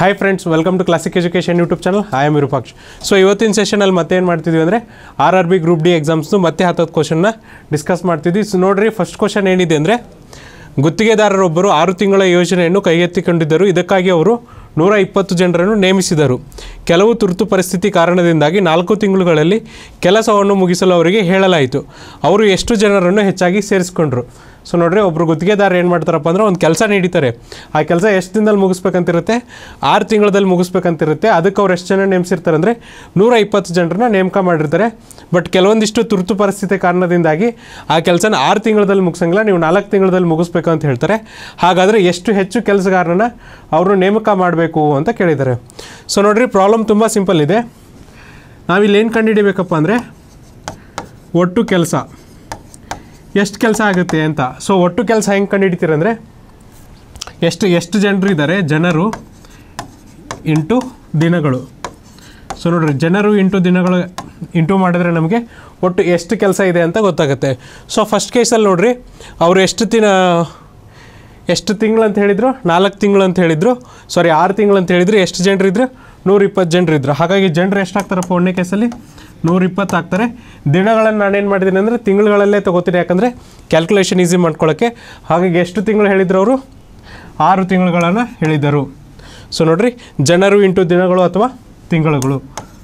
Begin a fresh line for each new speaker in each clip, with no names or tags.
hi friends welcome to classic education YouTube channel I am Virupaksh so ಇವತ್ತಿನ ಸೆಷನಲ್ಲಿ ಮತ್ತೆ ಏನು ಮಾಡ್ತಿದ್ವಿ ಅಂದರೆ R R B group D ಎಕ್ಸಾಮ್ಸ್ನು ಮತ್ತೆ ಹತ್ತತ್ತು ಕ್ವಶನ್ನ ಡಿಸ್ಕಸ್ ಮಾಡ್ತಿದ್ವಿ ಸೊ ನೋಡ್ರಿ ಫಸ್ಟ್ ಕ್ವಶನ್ ಏನಿದೆ ಅಂದರೆ ಗುತ್ತಿಗೆದಾರರೊಬ್ಬರು ಆರು ತಿಂಗಳ ಯೋಜನೆಯನ್ನು ಕೈಗೆತ್ತಿಕೊಂಡಿದ್ದರು ಇದಕ್ಕಾಗಿ ಅವರು ನೂರ ಇಪ್ಪತ್ತು ಜನರನ್ನು ನೇಮಿಸಿದರು ಕೆಲವು ತುರ್ತು ಪರಿಸ್ಥಿತಿ ಕಾರಣದಿಂದಾಗಿ ನಾಲ್ಕು ತಿಂಗಳುಗಳಲ್ಲಿ ಕೆಲಸವನ್ನು ಮುಗಿಸಲು ಅವರಿಗೆ ಹೇಳಲಾಯಿತು ಅವರು ಎಷ್ಟು ಜನರನ್ನು ಹೆಚ್ಚಾಗಿ ಸೇರಿಸ್ಕೊಂಡ್ರು ಸೊ ನೋಡ್ರಿ ಒಬ್ಬರು ಗುತ್ತಿಗೆದಾರ ಏನು ಮಾಡ್ತಾರಪ್ಪ ಅಂದ್ರೆ ಒಂದು ಕೆಲಸ ನೀಡಿತಾರೆ ಆ ಕೆಲಸ ಎಷ್ಟು ದಿನದಲ್ಲಿ ಮುಗಿಸ್ಬೇಕಂತಿರುತ್ತೆ ಆರು ತಿಂಗಳಲ್ಲಿ ಮುಗಿಸ್ಬೇಕಂತಿರುತ್ತೆ ಅದಕ್ಕೆ ಅವ್ರು ಎಷ್ಟು ಜನ ನೇಮಿಸಿರ್ತಾರೆ ಅಂದರೆ ನೂರ ಇಪ್ಪತ್ತು ಜನರನ್ನ ನೇಮಕ ಮಾಡಿರ್ತಾರೆ ಬಟ್ ಕೆಲವೊಂದಿಷ್ಟು ತುರ್ತು ಪರಿಸ್ಥಿತಿ ಕಾರಣದಿಂದಾಗಿ ಆ ಕೆಲಸನ ಆರು ತಿಂಗಳಲ್ಲಿ ಮುಗಿಸಂಗಿಲ್ಲ ನೀವು ನಾಲ್ಕು ತಿಂಗಳಲ್ಲಿ ಮುಗಿಸ್ಬೇಕು ಅಂತ ಹೇಳ್ತಾರೆ ಹಾಗಾದರೆ ಎಷ್ಟು ಹೆಚ್ಚು ಕೆಲಸಗಾರನ ಅವರು ನೇಮಕ ಮಾಡಬೇಕು ಅಂತ ಕೇಳಿದ್ದಾರೆ ಸೊ ನೋಡ್ರಿ ಪ್ರಾಬ್ಲಮ್ ತುಂಬ ಸಿಂಪಲ್ ಇದೆ ನಾವಿಲ್ಲಿ ಏನು ಕಂಡುಹಿಡಿಬೇಕಪ್ಪ ಅಂದರೆ ಒಟ್ಟು ಕೆಲಸ ಎಷ್ಟು ಕೆಲಸ ಆಗುತ್ತೆ ಅಂತ ಸೊ ಒಟ್ಟು ಕೆಲಸ ಹೆಂಗೆ ಕಂಡುಹಿಡಿತೀರಂದರೆ ಎಷ್ಟು ಎಷ್ಟು ಜನರು ಇದ್ದಾರೆ ಜನರು ಇಂಟು ದಿನಗಳು ಸೊ ನೋಡ್ರಿ ಜನರು ಇಂಟು ದಿನಗಳು ಇಂಟು ಮಾಡಿದ್ರೆ ನಮಗೆ ಒಟ್ಟು ಎಷ್ಟು ಕೆಲಸ ಇದೆ ಅಂತ ಗೊತ್ತಾಗುತ್ತೆ ಸೊ ಫಸ್ಟ್ ಕೇಸಲ್ಲಿ ನೋಡ್ರಿ ಅವರು ಎಷ್ಟು ದಿನ ಎಷ್ಟು ತಿಂಗಳು ಅಂತ ಹೇಳಿದರು ನಾಲ್ಕು ತಿಂಗಳು ಅಂತ ಹೇಳಿದರು ಸಾರಿ ಆರು ತಿಂಗಳು ಅಂತ ಹೇಳಿದ್ರು ಎಷ್ಟು ಜನರಿದ್ರು ನೂರ ಇಪ್ಪತ್ತು ಜನರಿದ್ರು ಹಾಗಾಗಿ ಜನರು ಎಷ್ಟಾಗ್ತಾರಪ್ಪ ಒಂದನೇ ಕೇಸಲ್ಲಿ ನೂರ ಇಪ್ಪತ್ತು ಆಗ್ತಾರೆ ದಿನಗಳನ್ನು ನಾನೇನು ಮಾಡಿದ್ದೀನಿ ಅಂದರೆ ತಿಂಗಳುಗಳಲ್ಲೇ ತೊಗೋತೀನಿ ಯಾಕಂದರೆ ಕ್ಯಾಲ್ಕುಲೇಷನ್ ಈಸಿ ಮಾಡ್ಕೊಳ್ಳೋಕ್ಕೆ ಹಾಗಾಗಿ ಎಷ್ಟು ತಿಂಗಳು ಹೇಳಿದ್ರು ಅವರು ಆರು ತಿಂಗಳುಗಳನ್ನು ಹೇಳಿದರು ಸೊ ನೋಡ್ರಿ ಜನರು ಇಂಟು ದಿನಗಳು ಅಥವಾ ತಿಂಗಳುಗಳು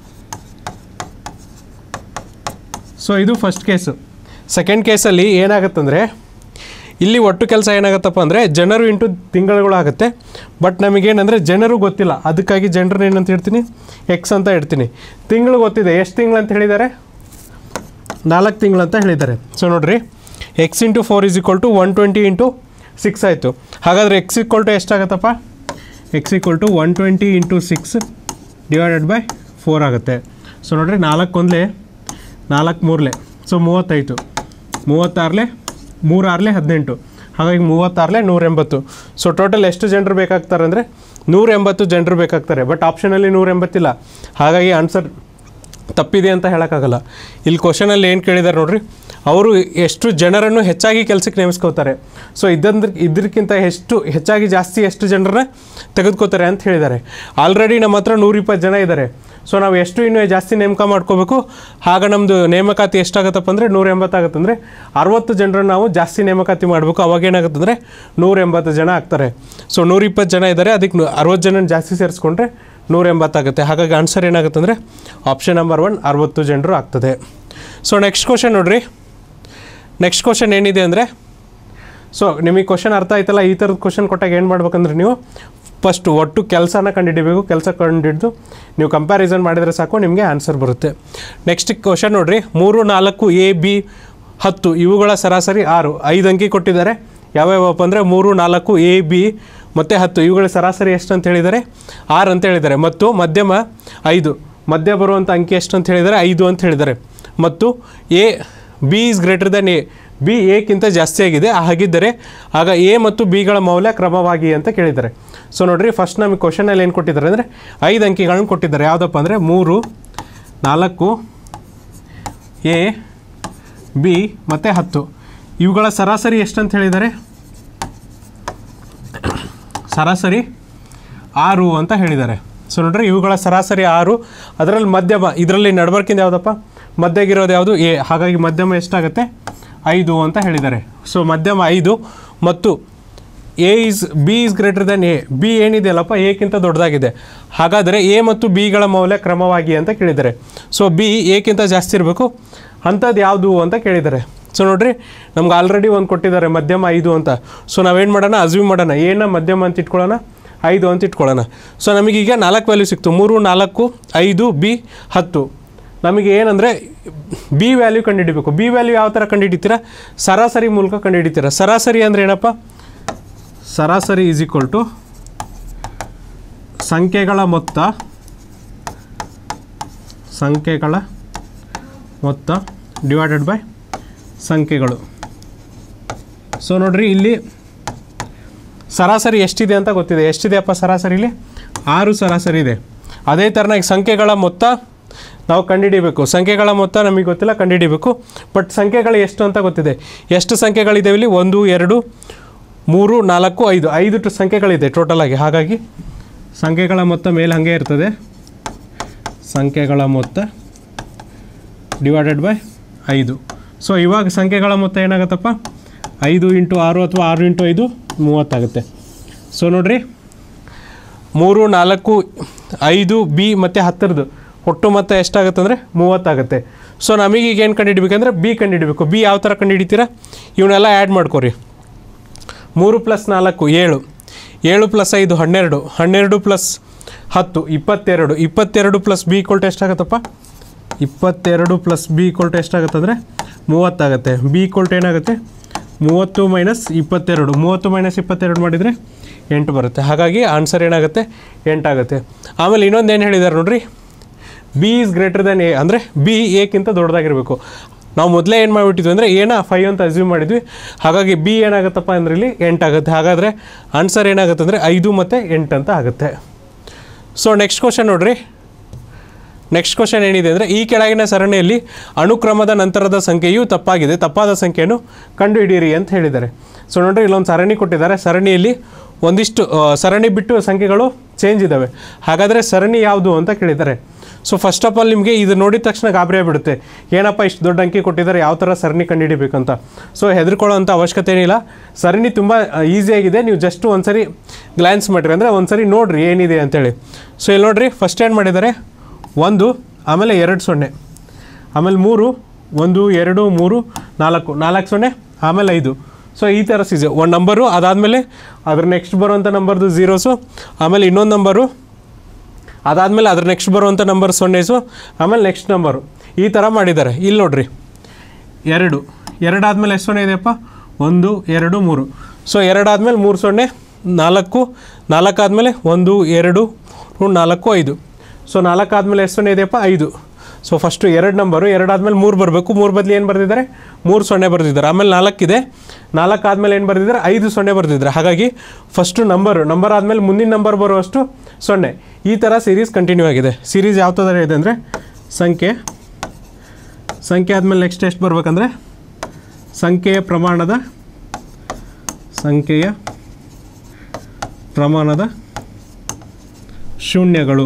ಸೊ ಇದು ಫಸ್ಟ್ ಕೇಸು ಸೆಕೆಂಡ್ ಕೇಸಲ್ಲಿ ಏನಾಗುತ್ತಂದರೆ ಇಲ್ಲಿ ಒಟ್ಟು ಕೆಲಸ ಏನಾಗುತ್ತಪ್ಪ ಅಂದರೆ ಜನರು ಇಂಟು ತಿಂಗಳುಗಳು ಆಗುತ್ತೆ ಬಟ್ ನಮಗೇನಂದರೆ ಜನರು ಗೊತ್ತಿಲ್ಲ ಅದಕ್ಕಾಗಿ ಜನರನ್ನ ಏನಂತ ಹೇಳ್ತೀನಿ ಎಕ್ಸ್ ಅಂತ ಇಡ್ತೀನಿ ತಿಂಗಳು ಗೊತ್ತಿದೆ ಎಷ್ಟು ತಿಂಗಳು ಅಂತ ಹೇಳಿದ್ದಾರೆ ನಾಲ್ಕು ತಿಂಗಳು ಅಂತ ಹೇಳಿದ್ದಾರೆ ಸೊ ನೋಡಿರಿ x into four is equal to one twenty into six ಆಯಿತು ಹಾಗಾದರೆ ಎಕ್ಸ್ ಈಕ್ವಲ್ ಟು ಎಷ್ಟಾಗುತ್ತಪ್ಪ x equal to one twenty into six divided by four ಆಗುತ್ತೆ ಸೊ ನೋಡಿರಿ ನಾಲ್ಕು ಒಂದಲೇ ನಾಲ್ಕು ಮೂರಲೆ ಸೊ ಮೂವತ್ತೈದು ಮೂವತ್ತಾರಲೆ ಮೂರಾರಲೆ ಹದಿನೆಂಟು ಹಾಗಾಗಿ ಮೂವತ್ತಾರಲೆ ನೂರ ಎಂಬತ್ತು ಸೊ ಟೋಟಲ್ ಎಷ್ಟು ಜನರು ಬೇಕಾಗ್ತಾರೆ ಅಂದರೆ ನೂರ ಎಂಬತ್ತು ಜನರು ಬೇಕಾಗ್ತಾರೆ ಬಟ್ ಆಪ್ಷನಲ್ಲಿ ನೂರ ಎಂಬತ್ತಿಲ್ಲ ಹಾಗಾಗಿ ಆನ್ಸರ್ ತಪ್ಪಿದೆ ಅಂತ ಹೇಳೋಕ್ಕಾಗಲ್ಲ ಇಲ್ಲಿ ಕ್ವಶನಲ್ಲಿ ಏನು ಕೇಳಿದ್ದಾರೆ ನೋಡ್ರಿ ಅವರು ಎಷ್ಟು ಜನರನ್ನು ಹೆಚ್ಚಾಗಿ ಕೆಲಸಕ್ಕೆ ನೇಮಿಸ್ಕೋತಾರೆ ಸೊ ಇದಂದ್ರೆ ಇದಕ್ಕಿಂತ ಎಷ್ಟು ಹೆಚ್ಚಾಗಿ ಜಾಸ್ತಿ ಎಷ್ಟು ಜನರನ್ನ ತೆಗೆದುಕೋತಾರೆ ಅಂತ ಹೇಳಿದ್ದಾರೆ ಆಲ್ರೆಡಿ ನಮ್ಮ ಹತ್ರ ನೂರಿಪ್ಪತ್ತು ಜನ ಇದ್ದಾರೆ ಸೊ ನಾವು ಎಷ್ಟು ಇನ್ನೂ ಜಾಸ್ತಿ ನೇಮಕ ಮಾಡ್ಕೋಬೇಕು ಆಗ ನಮ್ಮದು ನೇಮಕಾತಿ ಎಷ್ಟಾಗುತ್ತಪ್ಪ ಅಂದರೆ ನೂರ ಎಂಬತ್ತಾಗುತ್ತೆ ಅಂದರೆ ಅರವತ್ತು ಜನರನ್ನು ನಾವು ಜಾಸ್ತಿ ನೇಮಕಾತಿ ಮಾಡಬೇಕು ಅವಾಗ ಏನಾಗುತ್ತೆ ಅಂದರೆ ನೂರ ಎಂಬತ್ತು ಜನ ಆಗ್ತಾರೆ ಸೊ ನೂರಿಪ್ಪತ್ತು ಜನ ಇದ್ದಾರೆ ಅದಕ್ಕೆ ಅರವತ್ತು ಜನ ಜಾಸ್ತಿ ಸೇರಿಸ್ಕೊಂಡ್ರೆ ನೂರ ಎಂಬತ್ತಾಗುತ್ತೆ ಹಾಗಾಗಿ ಆನ್ಸರ್ ಏನಾಗುತ್ತೆ ಅಂದರೆ ಆಪ್ಷನ್ ನಂಬರ್ ಒನ್ ಅರವತ್ತು ಜನರು ಆಗ್ತದೆ ಸೊ ನೆಕ್ಸ್ಟ್ ಕ್ವಶನ್ ನೋಡ್ರಿ ನೆಕ್ಸ್ಟ್ ಕ್ವಶನ್ ಏನಿದೆ ಅಂದರೆ ಸೊ ನಿಮಗೆ ಕ್ವಶನ್ ಅರ್ಥ ಆಯ್ತಲ್ಲ ಈ ಥರದ ಕ್ವಶನ್ ಕೊಟ್ಟಾಗ ಏನು ಮಾಡ್ಬೇಕಂದ್ರೆ ನೀವು ಫಸ್ಟ್ ಒಟ್ಟು ಕೆಲಸನ ಕಂಡುಹಿಡಿಬೇಕು ಕೆಲಸ ಕಂಡುಹಿಡಿದು ನೀವು ಕಂಪ್ಯಾರಿಸನ್ ಮಾಡಿದರೆ ಸಾಕು ನಿಮಗೆ ಆನ್ಸರ್ ಬರುತ್ತೆ ನೆಕ್ಸ್ಟ್ ಕ್ವಶನ್ ನೋಡ್ರಿ ಮೂರು ನಾಲ್ಕು ಎ ಬಿ ಹತ್ತು ಇವುಗಳ ಸರಾಸರಿ ಆರು ಐದು ಅಂಕಿ ಕೊಟ್ಟಿದ್ದಾರೆ ಯಾವ್ಯಾವಪ್ಪ ಅಂದರೆ ಮೂರು ನಾಲ್ಕು ಎ ಬಿ ಮತ್ತು ಹತ್ತು ಇವುಗಳ ಸರಾಸರಿ ಎಷ್ಟು ಅಂತ ಹೇಳಿದ್ದಾರೆ ಆರು ಅಂತ ಹೇಳಿದ್ದಾರೆ ಮತ್ತು ಮಧ್ಯಮ ಐದು ಮಧ್ಯ ಬರುವಂಥ ಅಂಕಿ ಎಷ್ಟು ಅಂತ ಹೇಳಿದ್ದಾರೆ ಐದು ಅಂತ ಹೇಳಿದ್ದಾರೆ ಮತ್ತು A B is greater than A B ಎಕ್ಕಿಂತ ಜಾಸ್ತಿ ಆಗಿದೆ ಹಾಗಿದ್ದರೆ ಆಗ ಎ ಮತ್ತು ಬಿಗಳ ಮೌಲ್ಯ ಕ್ರಮವಾಗಿ ಅಂತ ಕೇಳಿದ್ದಾರೆ ಸೊ ನೋಡ್ರಿ ಫಸ್ಟ್ ನಮಗೆ ಕ್ವಶನಲ್ಲಿ ಏನು ಕೊಟ್ಟಿದ್ದಾರೆ ಅಂದರೆ ಐದು ಅಂಕಿಗಳನ್ನು ಕೊಟ್ಟಿದ್ದಾರೆ ಯಾವುದಪ್ಪ ಅಂದರೆ ಮೂರು ನಾಲ್ಕು ಎ ಬಿ ಮತ್ತು ಹತ್ತು ಇವುಗಳ ಸರಾಸರಿ ಎಷ್ಟು ಅಂತ ಹೇಳಿದ್ದಾರೆ ಸರಾಸರಿ ಆರು ಅಂತ ಹೇಳಿದ್ದಾರೆ ಸೊ ನೋಡ್ರಿ ಇವುಗಳ ಸರಾಸರಿ ಆರು ಅದರಲ್ಲಿ ಮಧ್ಯಮ ಇದರಲ್ಲಿ ನಡ್ಬರ್ಕಿಂದ ಯಾವುದಪ್ಪ ಮಧ್ಯಗಿರೋದು ಯಾವುದು ಎ ಹಾಗಾಗಿ ಮಧ್ಯಮ ಎಷ್ಟಾಗುತ್ತೆ ಐದು ಅಂತ ಹೇಳಿದ್ದಾರೆ ಸೊ ಮಧ್ಯಮ ಐದು ಮತ್ತು A is B is greater than A B ಏನಿದೆಯಲ್ಲಪ್ಪ ಎಕ್ಕಿಂತ ದೊಡ್ಡದಾಗಿದೆ ಹಾಗಾದರೆ ಎ ಮತ್ತು ಬಿಗಳ ಮೌಲ್ಯ ಕ್ರಮವಾಗಿ ಅಂತ ಕೇಳಿದ್ದಾರೆ ಸೊ ಬಿ ಎಕ್ಕಿಂತ ಜಾಸ್ತಿ ಇರಬೇಕು ಅಂಥದ್ದು ಯಾವುದು ಅಂತ ಕೇಳಿದ್ದಾರೆ ಸೊ ನೋಡ್ರಿ ನಮ್ಗೆ ಆಲ್ರೆಡಿ ಒಂದು ಕೊಟ್ಟಿದ್ದಾರೆ ಮಧ್ಯಮ ಐದು ಅಂತ ಸೊ ನಾವೇನು ಮಾಡೋಣ ಅಸ್ಯೂಮ್ ಮಾಡೋಣ ಏನ ಮಧ್ಯಮ ಅಂತ ಇಟ್ಕೊಳ್ಳೋಣ ಐದು ಅಂತ ಇಟ್ಕೊಳ್ಳೋಣ ಸೊ ನಮಗೀಗ ನಾಲ್ಕು ವ್ಯಾಲ್ಯೂ ಸಿಕ್ತು ಮೂರು ನಾಲ್ಕು ಐದು ಬಿ ಹತ್ತು ನಮಗೆ ಏನಂದರೆ ಬಿ ವ್ಯಾಲ್ಯೂ ಕಂಡುಹಿಡಿಬೇಕು ಬಿ ವ್ಯಾಲ್ಯೂ ಯಾವ ಥರ ಕಂಡುಹಿಡಿತೀರಾ ಸರಾಸರಿ ಮೂಲಕ ಕಂಡುಹಿಡಿತೀರಾ ಸರಾಸರಿ ಅಂದರೆ ಏನಪ್ಪ ಸರಾಸರಿ ಈಸ್ ಈಕ್ವಲ್ ಟು ಸಂಖ್ಯೆಗಳ ಮೊತ್ತ ಸಂಖ್ಯೆಗಳ ಮೊತ್ತ ಡಿವೈಡೆಡ್ ಬೈ ಸಂಖ್ಯೆಗಳು ಸೊ ನೋಡ್ರಿ ಇಲ್ಲಿ ಸರಾಸರಿ ಎಷ್ಟಿದೆ ಅಂತ ಗೊತ್ತಿದೆ ಎಷ್ಟಿದೆಯಪ್ಪ ಸರಾಸರಿಲಿ ಆರು ಸರಾಸರಿ ಇದೆ ಅದೇ ಥರನಾಗಿ ಸಂಖ್ಯೆಗಳ ಮೊತ್ತ ನಾವು ಕಂಡುಹಿಡಿಬೇಕು ಸಂಖ್ಯೆಗಳ ಮೊತ್ತ ನಮಗೆ ಗೊತ್ತಿಲ್ಲ ಕಂಡುಹಿಡಿಬೇಕು ಬಟ್ ಸಂಖ್ಯೆಗಳು ಎಷ್ಟು ಅಂತ ಗೊತ್ತಿದೆ ಎಷ್ಟು ಸಂಖ್ಯೆಗಳಿದ್ದಾವೆ ಇಲ್ಲಿ ಒಂದು ಎರಡು ಮೂರು ನಾಲ್ಕು ಐದು ಐದು ಟ- ಸಂಖ್ಯೆಗಳಿದೆ ಟೋಟಲಾಗಿ ಹಾಗಾಗಿ ಸಂಖ್ಯೆಗಳ ಮೊತ್ತ ಮೇಲೆ ಹಾಗೆ ಇರ್ತದೆ ಸಂಖ್ಯೆಗಳ ಮೊತ್ತ ಡಿವೈಡೆಡ್ ಬೈ ಐದು ಸೊ ಇವಾಗ ಸಂಖ್ಯೆಗಳ ಮೊತ್ತ ಏನಾಗುತ್ತಪ್ಪ ಐದು ಇಂಟು ಆರು ಅಥವಾ ಆರು ಇಂಟು ಐದು ಮೂವತ್ತಾಗುತ್ತೆ ಸೊ ನೋಡಿರಿ ಮೂರು ನಾಲ್ಕು ಐದು ಬಿ ಮತ್ತು ಹತ್ತರದ್ದು ಒಟ್ಟು ಮೊತ್ತ ಎಷ್ಟಾಗುತ್ತೆ ಅಂದರೆ ಮೂವತ್ತಾಗುತ್ತೆ ಸೊ ನಮಗೆ ಈಗ ಏನು ಕಂಡುಹಿಡಿಬೇಕಂದ್ರೆ ಬಿ ಕಂಡುಹಿಡಬೇಕು ಬಿ ಯಾವ ಥರ ಕಂಡುಹಿಡಿತೀರಾ ಇವನ್ನೆಲ್ಲ ಆ್ಯಡ್ ಮಾಡ್ಕೊರಿ ಮೂರು ಪ್ಲಸ್ ನಾಲ್ಕು ಏಳು ಏಳು ಪ್ಲಸ್ ಐದು ಹನ್ನೆರಡು ಹನ್ನೆರಡು ಪ್ಲಸ್ ಹತ್ತು ಇಪ್ಪತ್ತೆರಡು ಇಪ್ಪತ್ತೆರಡು ಪ್ಲಸ್ ಬಿ ಈಕ್ವಲ್ ಟು ಎಷ್ಟಾಗುತ್ತಪ್ಪ ಇಪ್ಪತ್ತೆರಡು ಪ್ಲಸ್ ಬಿ ಈಕ್ವಲ್ ಟು ಎಷ್ಟಾಗುತ್ತೆ ಅಂದರೆ ಮೂವತ್ತಾಗುತ್ತೆ ಬಿ ಈಕ್ವಲ್ ಟು ಏನಾಗುತ್ತೆ ಮೂವತ್ತು ಮೈನಸ್ ಇಪ್ಪತ್ತೆರಡು ಮೂವತ್ತು ಮೈನಸ್ ಇಪ್ಪತ್ತೆರಡು ಮಾಡಿದರೆ ಎಂಟು ಬರುತ್ತೆ ಹಾಗಾಗಿ ಆನ್ಸರ್ ಏನಾಗುತ್ತೆ ಎಂಟಾಗುತ್ತೆ ಆಮೇಲೆ ಇನ್ನೊಂದು ಏನು ಹೇಳಿದ್ದಾರೆ ನೋಡ್ರಿ B is greater than A ಅಂದರೆ ಬಿ ಎಕ್ಕಿಂತ ದೊಡ್ಡದಾಗಿರಬೇಕು ನಾವು ಮೊದಲೇ ಏನು ಮಾಡಿಬಿಟ್ಟಿದ್ವಿ ಅಂದರೆ ಏನ ಫೈವ್ ಅಂತ ಅಸ್ಯೂಮ್ ಮಾಡಿದ್ವಿ ಹಾಗಾಗಿ ಬಿ ಏನಾಗುತ್ತಪ್ಪ ಅಂದ್ರೆ ಇಲ್ಲಿ ಎಂಟಾಗುತ್ತೆ ಹಾಗಾದರೆ ಆನ್ಸರ್ ಏನಾಗುತ್ತೆ ಅಂದರೆ ಐದು ಮತ್ತು ಎಂಟು ಅಂತ ಆಗುತ್ತೆ ಸೊ ನೆಕ್ಸ್ಟ್ ಕ್ವಶನ್ ನೋಡ್ರಿ ನೆಕ್ಸ್ಟ್ ಕ್ವಶನ್ ಏನಿದೆ ಅಂದರೆ ಈ ಕೆಳಗಿನ ಸರಣಿಯಲ್ಲಿ ಅನುಕ್ರಮದ ನಂತರದ ಸಂಖ್ಯೆಯು ತಪ್ಪಾಗಿದೆ ತಪ್ಪಾದ ಸಂಖ್ಯೆಯನ್ನು ಕಂಡುಹಿಡಿಯಿರಿ ಅಂತ ಹೇಳಿದ್ದಾರೆ ಸೊ ನೋಡ್ರಿ ಇಲ್ಲೊಂದು ಸರಣಿ ಕೊಟ್ಟಿದ್ದಾರೆ ಸರಣಿಯಲ್ಲಿ ಒಂದಿಷ್ಟು ಆ, ಸರಣಿ ಬಿಟ್ಟು ಸಂಖ್ಯೆಗಳು ಚೇಂಜ್ ಇದ್ದಾವೆ ಹಾಗಾದರೆ ಸರಣಿ ಯಾವುದು ಅಂತ ಕೇಳಿದ್ದಾರೆ ಸೊ ಫಸ್ಟ್ ಆಫ್ ಆಲ್ ನಿಮಗೆ ಇದು ನೋಡಿದ ತಕ್ಷಣ ಗಾಬರಿ ಆಗಿಬಿಡುತ್ತೆ ಏನಪ್ಪ ಇಷ್ಟು ದೊಡ್ಡ ಅಂಕಿ ಕೊಟ್ಟಿದ್ದಾರೆ ಯಾವ ಥರ ಸರಣಿ ಕಂಡುಹಿಡಿಬೇಕಂತ ಸೊ ಹೆದರ್ಕೊಳ್ಳೋಂಥ ಅವಶ್ಯಕತೆ ಏನಿಲ್ಲ ಸರಣಿ ತುಂಬ ಈಸಿಯಾಗಿದೆ ನೀವು ಜಸ್ಟ್ ಒಂದ್ಸರಿ ಗ್ಲ್ಯಾನ್ಸ್ ಮಾಡಿರಿ ಅಂದರೆ ಒಂದ್ಸರಿ ನೋಡಿರಿ ಏನಿದೆ ಅಂತೇಳಿ ಸೊ ಇಲ್ಲಿ ನೋಡಿರಿ ಫಸ್ಟ್ ಏನು ಮಾಡಿದ್ದಾರೆ ಒಂದು ಆಮೇಲೆ ಎರಡು ಸೊನ್ನೆ ಆಮೇಲೆ ಮೂರು ಒಂದು ಎರಡು ಮೂರು ನಾಲ್ಕು ನಾಲ್ಕು ಸೊನ್ನೆ ಆಮೇಲೆ ಐದು ಸೊ ಈ ಥರ ಸೀಸೆ ಒಂದು ನಂಬರು ಅದಾದಮೇಲೆ ಅದ್ರ ನೆಕ್ಸ್ಟ್ ಬರುವಂಥ ನಂಬರ್ದು ಝೀರೋಸು ಆಮೇಲೆ ಇನ್ನೊಂದು ನಂಬರು ಅದಾದಮೇಲೆ ಅದ್ರ ನೆಕ್ಸ್ಟ್ ಬರುವಂಥ ನಂಬರ್ ಸೊನ್ನೆಸು ಆಮೇಲೆ ನೆಕ್ಸ್ಟ್ ನಂಬರು ಈ ಥರ ಮಾಡಿದ್ದಾರೆ ಇಲ್ಲಿ ನೋಡ್ರಿ ಎರಡು ಎರಡಾದಮೇಲೆ ಎಷ್ಟು ಸೊನ್ನೆ ಇದೆಯಪ್ಪ ಒಂದು ಎರಡು ಮೂರು ಸೊ ಎರಡಾದಮೇಲೆ ಮೂರು ಸೊನ್ನೆ ನಾಲ್ಕು ನಾಲ್ಕಾದಮೇಲೆ ಒಂದು ಎರಡು ಮೂರು, ನಾಲ್ಕು ಐದು ಸೊ ನಾಲ್ಕಾದಮೇಲೆ ಎಷ್ಟು ಸೊನ್ನೆ ಇದೆಯಪ್ಪ ಐದು ಸೊ ಫಸ್ಟು ಎರಡು ನಂಬರು ಎರಡಾದಮೇಲೆ ಮೂರು ಬರಬೇಕು ಮೂರು ಬದಲು ಏನು ಬರೆದಿದ್ದಾರೆ ಮೂರು ಸೊನ್ನೆ ಬರೆದಿದ್ದಾರೆ ಆಮೇಲೆ ನಾಲ್ಕಿದೆ ನಾಲ್ಕು ಆದಮೇಲೆ ಏನು ಬರೆದಿದ್ದಾರೆ ಐದು ಸೊನ್ನೆ ಬರೆದಿದ್ದಾರೆ ಹಾಗಾಗಿ ಫಸ್ಟು ನಂಬರು ನಂಬರ್ ಆದಮೇಲೆ ಮುಂದಿನ ನಂಬರ್ ಬರುವಷ್ಟು ಸೊನ್ನೆ ಈ ಥರ ಸೀರೀಸ್ ಕಂಟಿನ್ಯೂ ಆಗಿದೆ ಸೀರೀಸ್ ಯಾವ ಥರ ಇದೆ ಅಂದರೆ ಸಂಖ್ಯೆ ಸಂಖ್ಯೆ ಆದಮೇಲೆ ನೆಕ್ಸ್ಟ್ ಎಷ್ಟು ಬರ್ಬೇಕಂದ್ರೆ ಸಂಖ್ಯೆಯ ಪ್ರಮಾಣದ ಸಂಖ್ಯೆಯ ಪ್ರಮಾಣದ ಶೂನ್ಯಗಳು